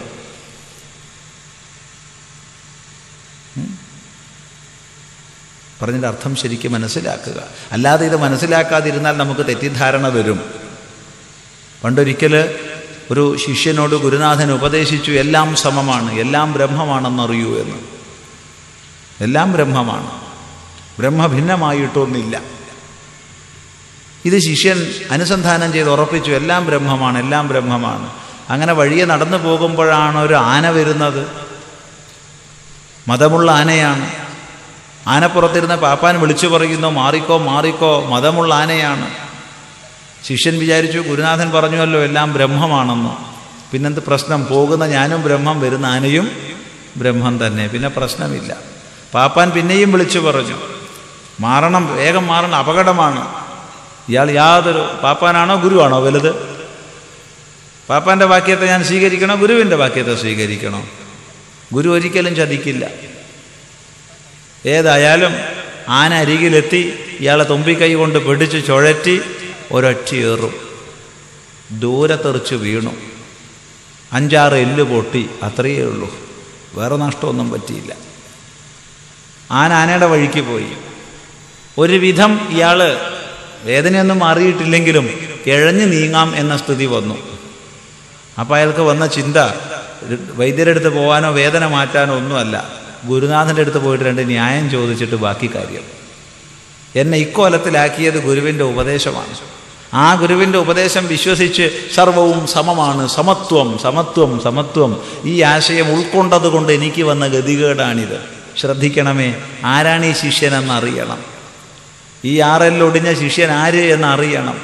പറഞ്ഞതിൻ്റെ അർത്ഥം ശരിക്കും മനസ്സിലാക്കുക അല്ലാതെ ഇത് മനസ്സിലാക്കാതിരുന്നാൽ നമുക്ക് തെറ്റിദ്ധാരണ വരും പണ്ടൊരിക്കൽ ഒരു ശിഷ്യനോട് ഗുരുനാഥൻ ഉപദേശിച്ചു എല്ലാം സമമാണ് എല്ലാം ബ്രഹ്മമാണെന്നറിയൂ എന്ന് എല്ലാം ബ്രഹ്മമാണ് ബ്രഹ്മ ഭിന്നമായിട്ടൊന്നില്ല ഇത് ശിഷ്യൻ അനുസന്ധാനം ചെയ്ത് ഉറപ്പിച്ചു എല്ലാം ബ്രഹ്മമാണ് എല്ലാം ബ്രഹ്മമാണ് അങ്ങനെ വഴിയെ നടന്നു പോകുമ്പോഴാണ് ഒരു ആന വരുന്നത് മതമുള്ള ആനയാണ് ആനപ്പുറത്തിരുന്ന പാപ്പാൻ വിളിച്ചു പറയുന്നു മാറിക്കോ മാറിക്കോ മതമുള്ള ആനയാണ് ശിഷ്യൻ വിചാരിച്ചു ഗുരുനാഥൻ പറഞ്ഞുവല്ലോ എല്ലാം ബ്രഹ്മമാണെന്ന് പിന്നെന്ത് പ്രശ്നം പോകുന്ന ഞാനും ബ്രഹ്മം വരുന്ന ആനയും ബ്രഹ്മം തന്നെ പിന്നെ പ്രശ്നമില്ല പാപ്പാൻ പിന്നെയും വിളിച്ചു പറഞ്ഞു മാറണം വേഗം മാറണം അപകടമാണ് ഇയാൾ യാതൊരു പാപ്പാനാണോ ഗുരുവാണോ വലുത് പാപ്പാൻ്റെ വാക്യത്തെ ഞാൻ സ്വീകരിക്കണോ ഗുരുവിൻ്റെ വാക്യത്തെ സ്വീകരിക്കണോ ഗുരു ഒരിക്കലും ചതിക്കില്ല ഏതായാലും ആന അരികിലെത്തി ഇയാളെ തുമ്പിക്കൈ കൊണ്ട് പിടിച്ച് ചുഴറ്റി ഒരൊറ്റയേറും ദൂരെ തെറിച്ച് വീണു അഞ്ചാറ് എല്ല് പൊട്ടി അത്രയേ ഉള്ളൂ വേറെ നഷ്ടമൊന്നും പറ്റിയില്ല ആന ആനയുടെ വഴിക്ക് പോയി ഒരുവിധം ഇയാൾ വേദനയൊന്നും മാറിയിട്ടില്ലെങ്കിലും കിഴഞ്ഞു നീങ്ങാം എന്ന സ്ഥിതി വന്നു അപ്പോൾ അയാൾക്ക് വന്ന ചിന്ത വൈദ്യരുടെ അടുത്ത് പോകാനോ വേദന മാറ്റാനോ ഒന്നുമല്ല ഗുരുനാഥൻ്റെ അടുത്ത് പോയിട്ട് രണ്ട് ന്യായം ചോദിച്ചിട്ട് ബാക്കി കാര്യം എന്നെ ഇക്കോലത്തിലാക്കിയത് ഗുരുവിൻ്റെ ഉപദേശമാണ് ആ ഗുരുവിൻ്റെ ഉപദേശം വിശ്വസിച്ച് സർവവും സമമാണ് സമത്വം സമത്വം സമത്വം ഈ ആശയം ഉൾക്കൊണ്ടത് കൊണ്ട് എനിക്ക് വന്ന ഗതികേടാണിത് ശ്രദ്ധിക്കണമേ ആരാണ് ഈ ശിഷ്യനെന്ന് അറിയണം ഈ ആറെല്ലൊടിഞ്ഞ ശിഷ്യൻ ആര് എന്ന് അറിയണം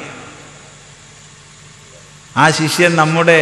ആ ശിഷ്യൻ നമ്മുടെ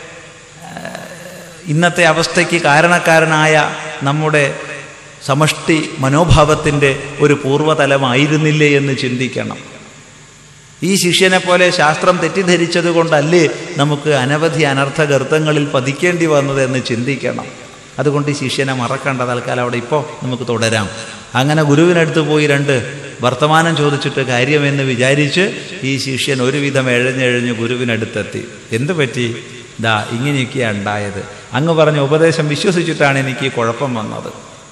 ഇന്നത്തെ അവസ്ഥയ്ക്ക് കാരണക്കാരനായ നമ്മുടെ സമഷ്ടി മനോഭാവത്തിൻ്റെ ഒരു പൂർവ്വതലമായിരുന്നില്ലേ എന്ന് ചിന്തിക്കണം ഈ ശിഷ്യനെ പോലെ ശാസ്ത്രം തെറ്റിദ്ധരിച്ചത് കൊണ്ടല്ലേ നമുക്ക് അനവധി അനർത്ഥ ഗർത്തങ്ങളിൽ പതിക്കേണ്ടി വന്നത് എന്ന് ചിന്തിക്കണം അതുകൊണ്ട് ഈ ശിഷ്യനെ മറക്കേണ്ട തൽക്കാലം അവിടെ ഇപ്പോൾ നമുക്ക് തുടരാം അങ്ങനെ ഗുരുവിനടുത്ത് പോയി രണ്ട് വർത്തമാനം ചോദിച്ചിട്ട് കാര്യമെന്ന് വിചാരിച്ച് ഈ ശിഷ്യൻ ഒരുവിധം എഴഞ്ഞെഴഞ്ഞ് ഗുരുവിനടുത്തെത്തി എന്ത് പറ്റി ദാ ഇങ്ങനെയൊക്കെയാണ് ഉണ്ടായത് അങ്ങ് പറഞ്ഞ ഉപദേശം വിശ്വസിച്ചിട്ടാണ് എനിക്ക് ഈ കുഴപ്പം വന്നത്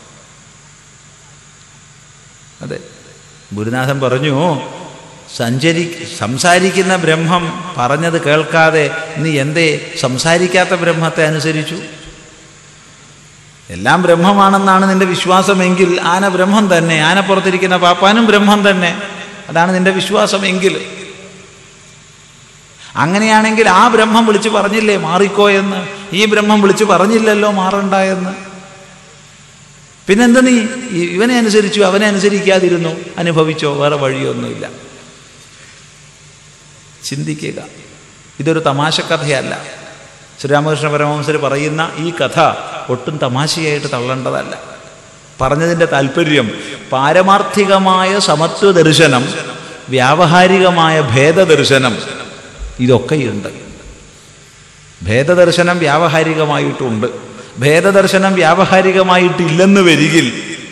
അതെ ഗുരുനാഥൻ പറഞ്ഞു സഞ്ചരി സംസാരിക്കുന്ന ബ്രഹ്മം പറഞ്ഞത് കേൾക്കാതെ നീ എന്തേ സംസാരിക്കാത്ത ബ്രഹ്മത്തെ അനുസരിച്ചു എല്ലാം ബ്രഹ്മമാണെന്നാണ് നിന്റെ വിശ്വാസമെങ്കിൽ ആന ബ്രഹ്മം തന്നെ ആനപ്പുറത്തിരിക്കുന്ന പാപ്പാനും ബ്രഹ്മം തന്നെ അതാണ് നിന്റെ വിശ്വാസമെങ്കിൽ അങ്ങനെയാണെങ്കിൽ ആ ബ്രഹ്മം വിളിച്ചു പറഞ്ഞില്ലേ മാറിക്കോ എന്ന് ഈ ബ്രഹ്മം വിളിച്ചു പറഞ്ഞില്ലല്ലോ മാറണ്ട എന്ന് പിന്നെന്താ നീ ഇവനെ അനുസരിച്ചു അവനെ അനുസരിക്കാതിരുന്നു അനുഭവിച്ചോ വേറെ വഴിയൊന്നുമില്ല ചിന്തിക്കുക ഇതൊരു തമാശ കഥയല്ല ശ്രീരാമകൃഷ്ണ പരമഹംസർ പറയുന്ന ഈ കഥ ഒട്ടും തമാശയായിട്ട് തള്ളേണ്ടതല്ല പറഞ്ഞതിൻ്റെ താല്പര്യം പാരമാർത്ഥികമായ സമത്വ ദർശനം വ്യാവഹാരികമായ ഭേദദർശനം ഇതൊക്കെയുണ്ട് ഭേദദർശനം വ്യാവഹാരികമായിട്ടുണ്ട് ഭേദദർശനം വ്യാവഹാരികമായിട്ടില്ലെന്ന് വരികിൽ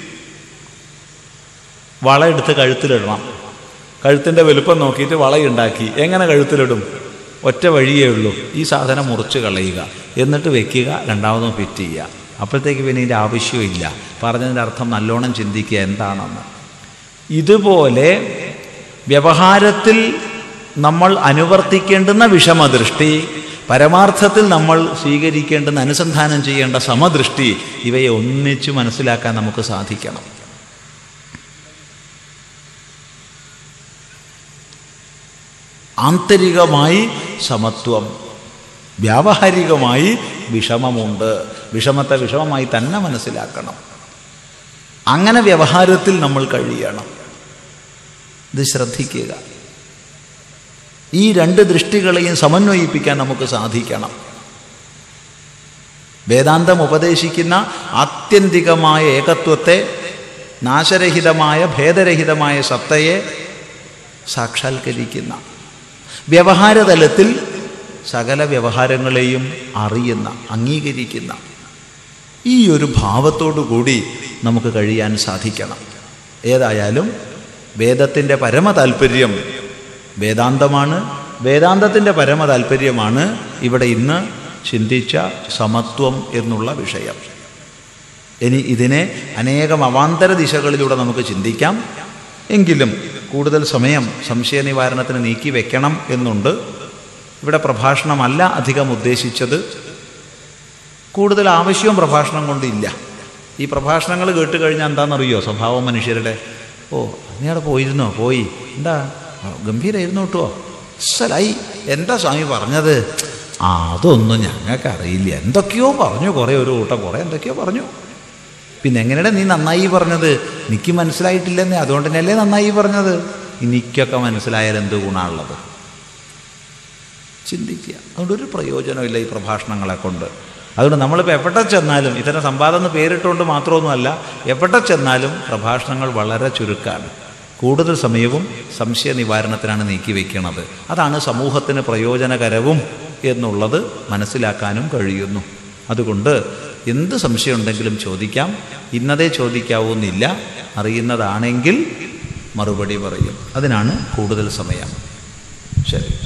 വള എടുത്ത് കഴുത്തിലിടണം കഴുത്തിൻ്റെ വലുപ്പം നോക്കിയിട്ട് വളയുണ്ടാക്കി എങ്ങനെ കഴുത്തിലിടും ഒറ്റ വഴിയേ ഉള്ളൂ ഈ സാധനം മുറിച്ച് കളയുക എന്നിട്ട് വെക്കുക രണ്ടാമതും ഫിറ്റ് ചെയ്യുക അപ്പോഴത്തേക്ക് പിന്നെ ഇതിൻ്റെ ആവശ്യമില്ല പറഞ്ഞതിൻ്റെ അർത്ഥം നല്ലോണം ചിന്തിക്കുക എന്താണെന്ന് ഇതുപോലെ വ്യവഹാരത്തിൽ നമ്മൾ അനുവർത്തിക്കേണ്ടുന്ന വിഷമദൃഷ്ടി പരമാർത്ഥത്തിൽ നമ്മൾ സ്വീകരിക്കേണ്ടുന്ന അനുസന്ധാനം ചെയ്യേണ്ട സമദൃഷ്ടി ഇവയെ ഒന്നിച്ചു മനസ്സിലാക്കാൻ നമുക്ക് സാധിക്കണം ആന്തരികമായി സമത്വം വ്യാവഹാരികമായി വിഷമമുണ്ട് വിഷമത്തെ വിഷമമായി തന്നെ മനസ്സിലാക്കണം അങ്ങനെ വ്യവഹാരത്തിൽ നമ്മൾ കഴിയണം ഇത് ശ്രദ്ധിക്കുക ഈ രണ്ട് ദൃഷ്ടികളെയും സമന്വയിപ്പിക്കാൻ നമുക്ക് സാധിക്കണം വേദാന്തം ഉപദേശിക്കുന്ന ആത്യന്തികമായ ഏകത്വത്തെ നാശരഹിതമായ ഭേദരഹിതമായ സത്തയെ സാക്ഷാത്കരിക്കുന്ന വ്യവഹാരതലത്തിൽ സകല വ്യവഹാരങ്ങളെയും അറിയുന്ന അംഗീകരിക്കുന്ന ഈ ഒരു ഭാവത്തോടു കൂടി നമുക്ക് കഴിയാൻ സാധിക്കണം ഏതായാലും വേദത്തിൻ്റെ പരമ താല്പര്യം വേദാന്തമാണ് വേദാന്തത്തിൻ്റെ പരമ താല്പര്യമാണ് ഇവിടെ ഇന്ന് ചിന്തിച്ച സമത്വം എന്നുള്ള വിഷയം ഇനി ഇതിനെ അനേകം അവാന്തര ദിശകളിലൂടെ നമുക്ക് ചിന്തിക്കാം എങ്കിലും കൂടുതൽ സമയം സംശയ നിവാരണത്തിന് നീക്കി വെക്കണം എന്നുണ്ട് ഇവിടെ പ്രഭാഷണമല്ല അധികം ഉദ്ദേശിച്ചത് കൂടുതൽ ആവശ്യവും പ്രഭാഷണം കൊണ്ടില്ല ഈ പ്രഭാഷണങ്ങൾ കേട്ട് കഴിഞ്ഞാൽ എന്താണെന്നറിയോ സ്വഭാവം മനുഷ്യരുടെ ഓ നീ അവിടെ പോയിരുന്നോ പോയി എന്താ ഗംഭീരായിരുന്നു കേട്ടോ അസലായി എന്താ സ്വാമി പറഞ്ഞത് ആ അതൊന്നും ഞങ്ങൾക്ക് അറിയില്ല എന്തൊക്കെയോ പറഞ്ഞു കുറേ ഒരു കൂട്ടം കുറേ എന്തൊക്കെയോ പറഞ്ഞു പിന്നെ എങ്ങനെയാണ് നീ നന്നായി പറഞ്ഞത് എനിക്ക് മനസ്സിലായിട്ടില്ലെന്നേ അതുകൊണ്ട് തന്നെയല്ലേ നന്നായി പറഞ്ഞത് എനിക്കൊക്കെ മനസ്സിലായാൽ എന്ത് ഗുണമുള്ളത് ചിന്തിക്കുക അതുകൊണ്ട് ഒരു പ്രയോജനമില്ല ഈ പ്രഭാഷണങ്ങളെ കൊണ്ട് അതുകൊണ്ട് നമ്മളിപ്പോൾ എവിടെ ചെന്നാലും ഇത്തരം സമ്പാദം എന്ന് പേരിട്ടുകൊണ്ട് മാത്രമൊന്നുമല്ല എവിടെ ചെന്നാലും പ്രഭാഷണങ്ങൾ വളരെ ചുരുക്കമാണ് കൂടുതൽ സമയവും സംശയ നിവാരണത്തിനാണ് നീക്കി വയ്ക്കുന്നത് അതാണ് സമൂഹത്തിന് പ്രയോജനകരവും എന്നുള്ളത് മനസ്സിലാക്കാനും കഴിയുന്നു അതുകൊണ്ട് എന്ത് സംശയമുണ്ടെങ്കിലും ചോദിക്കാം ഇന്നതേ ചോദിക്കാവൂന്നില്ല അറിയുന്നതാണെങ്കിൽ മറുപടി പറയും അതിനാണ് കൂടുതൽ സമയം ശരി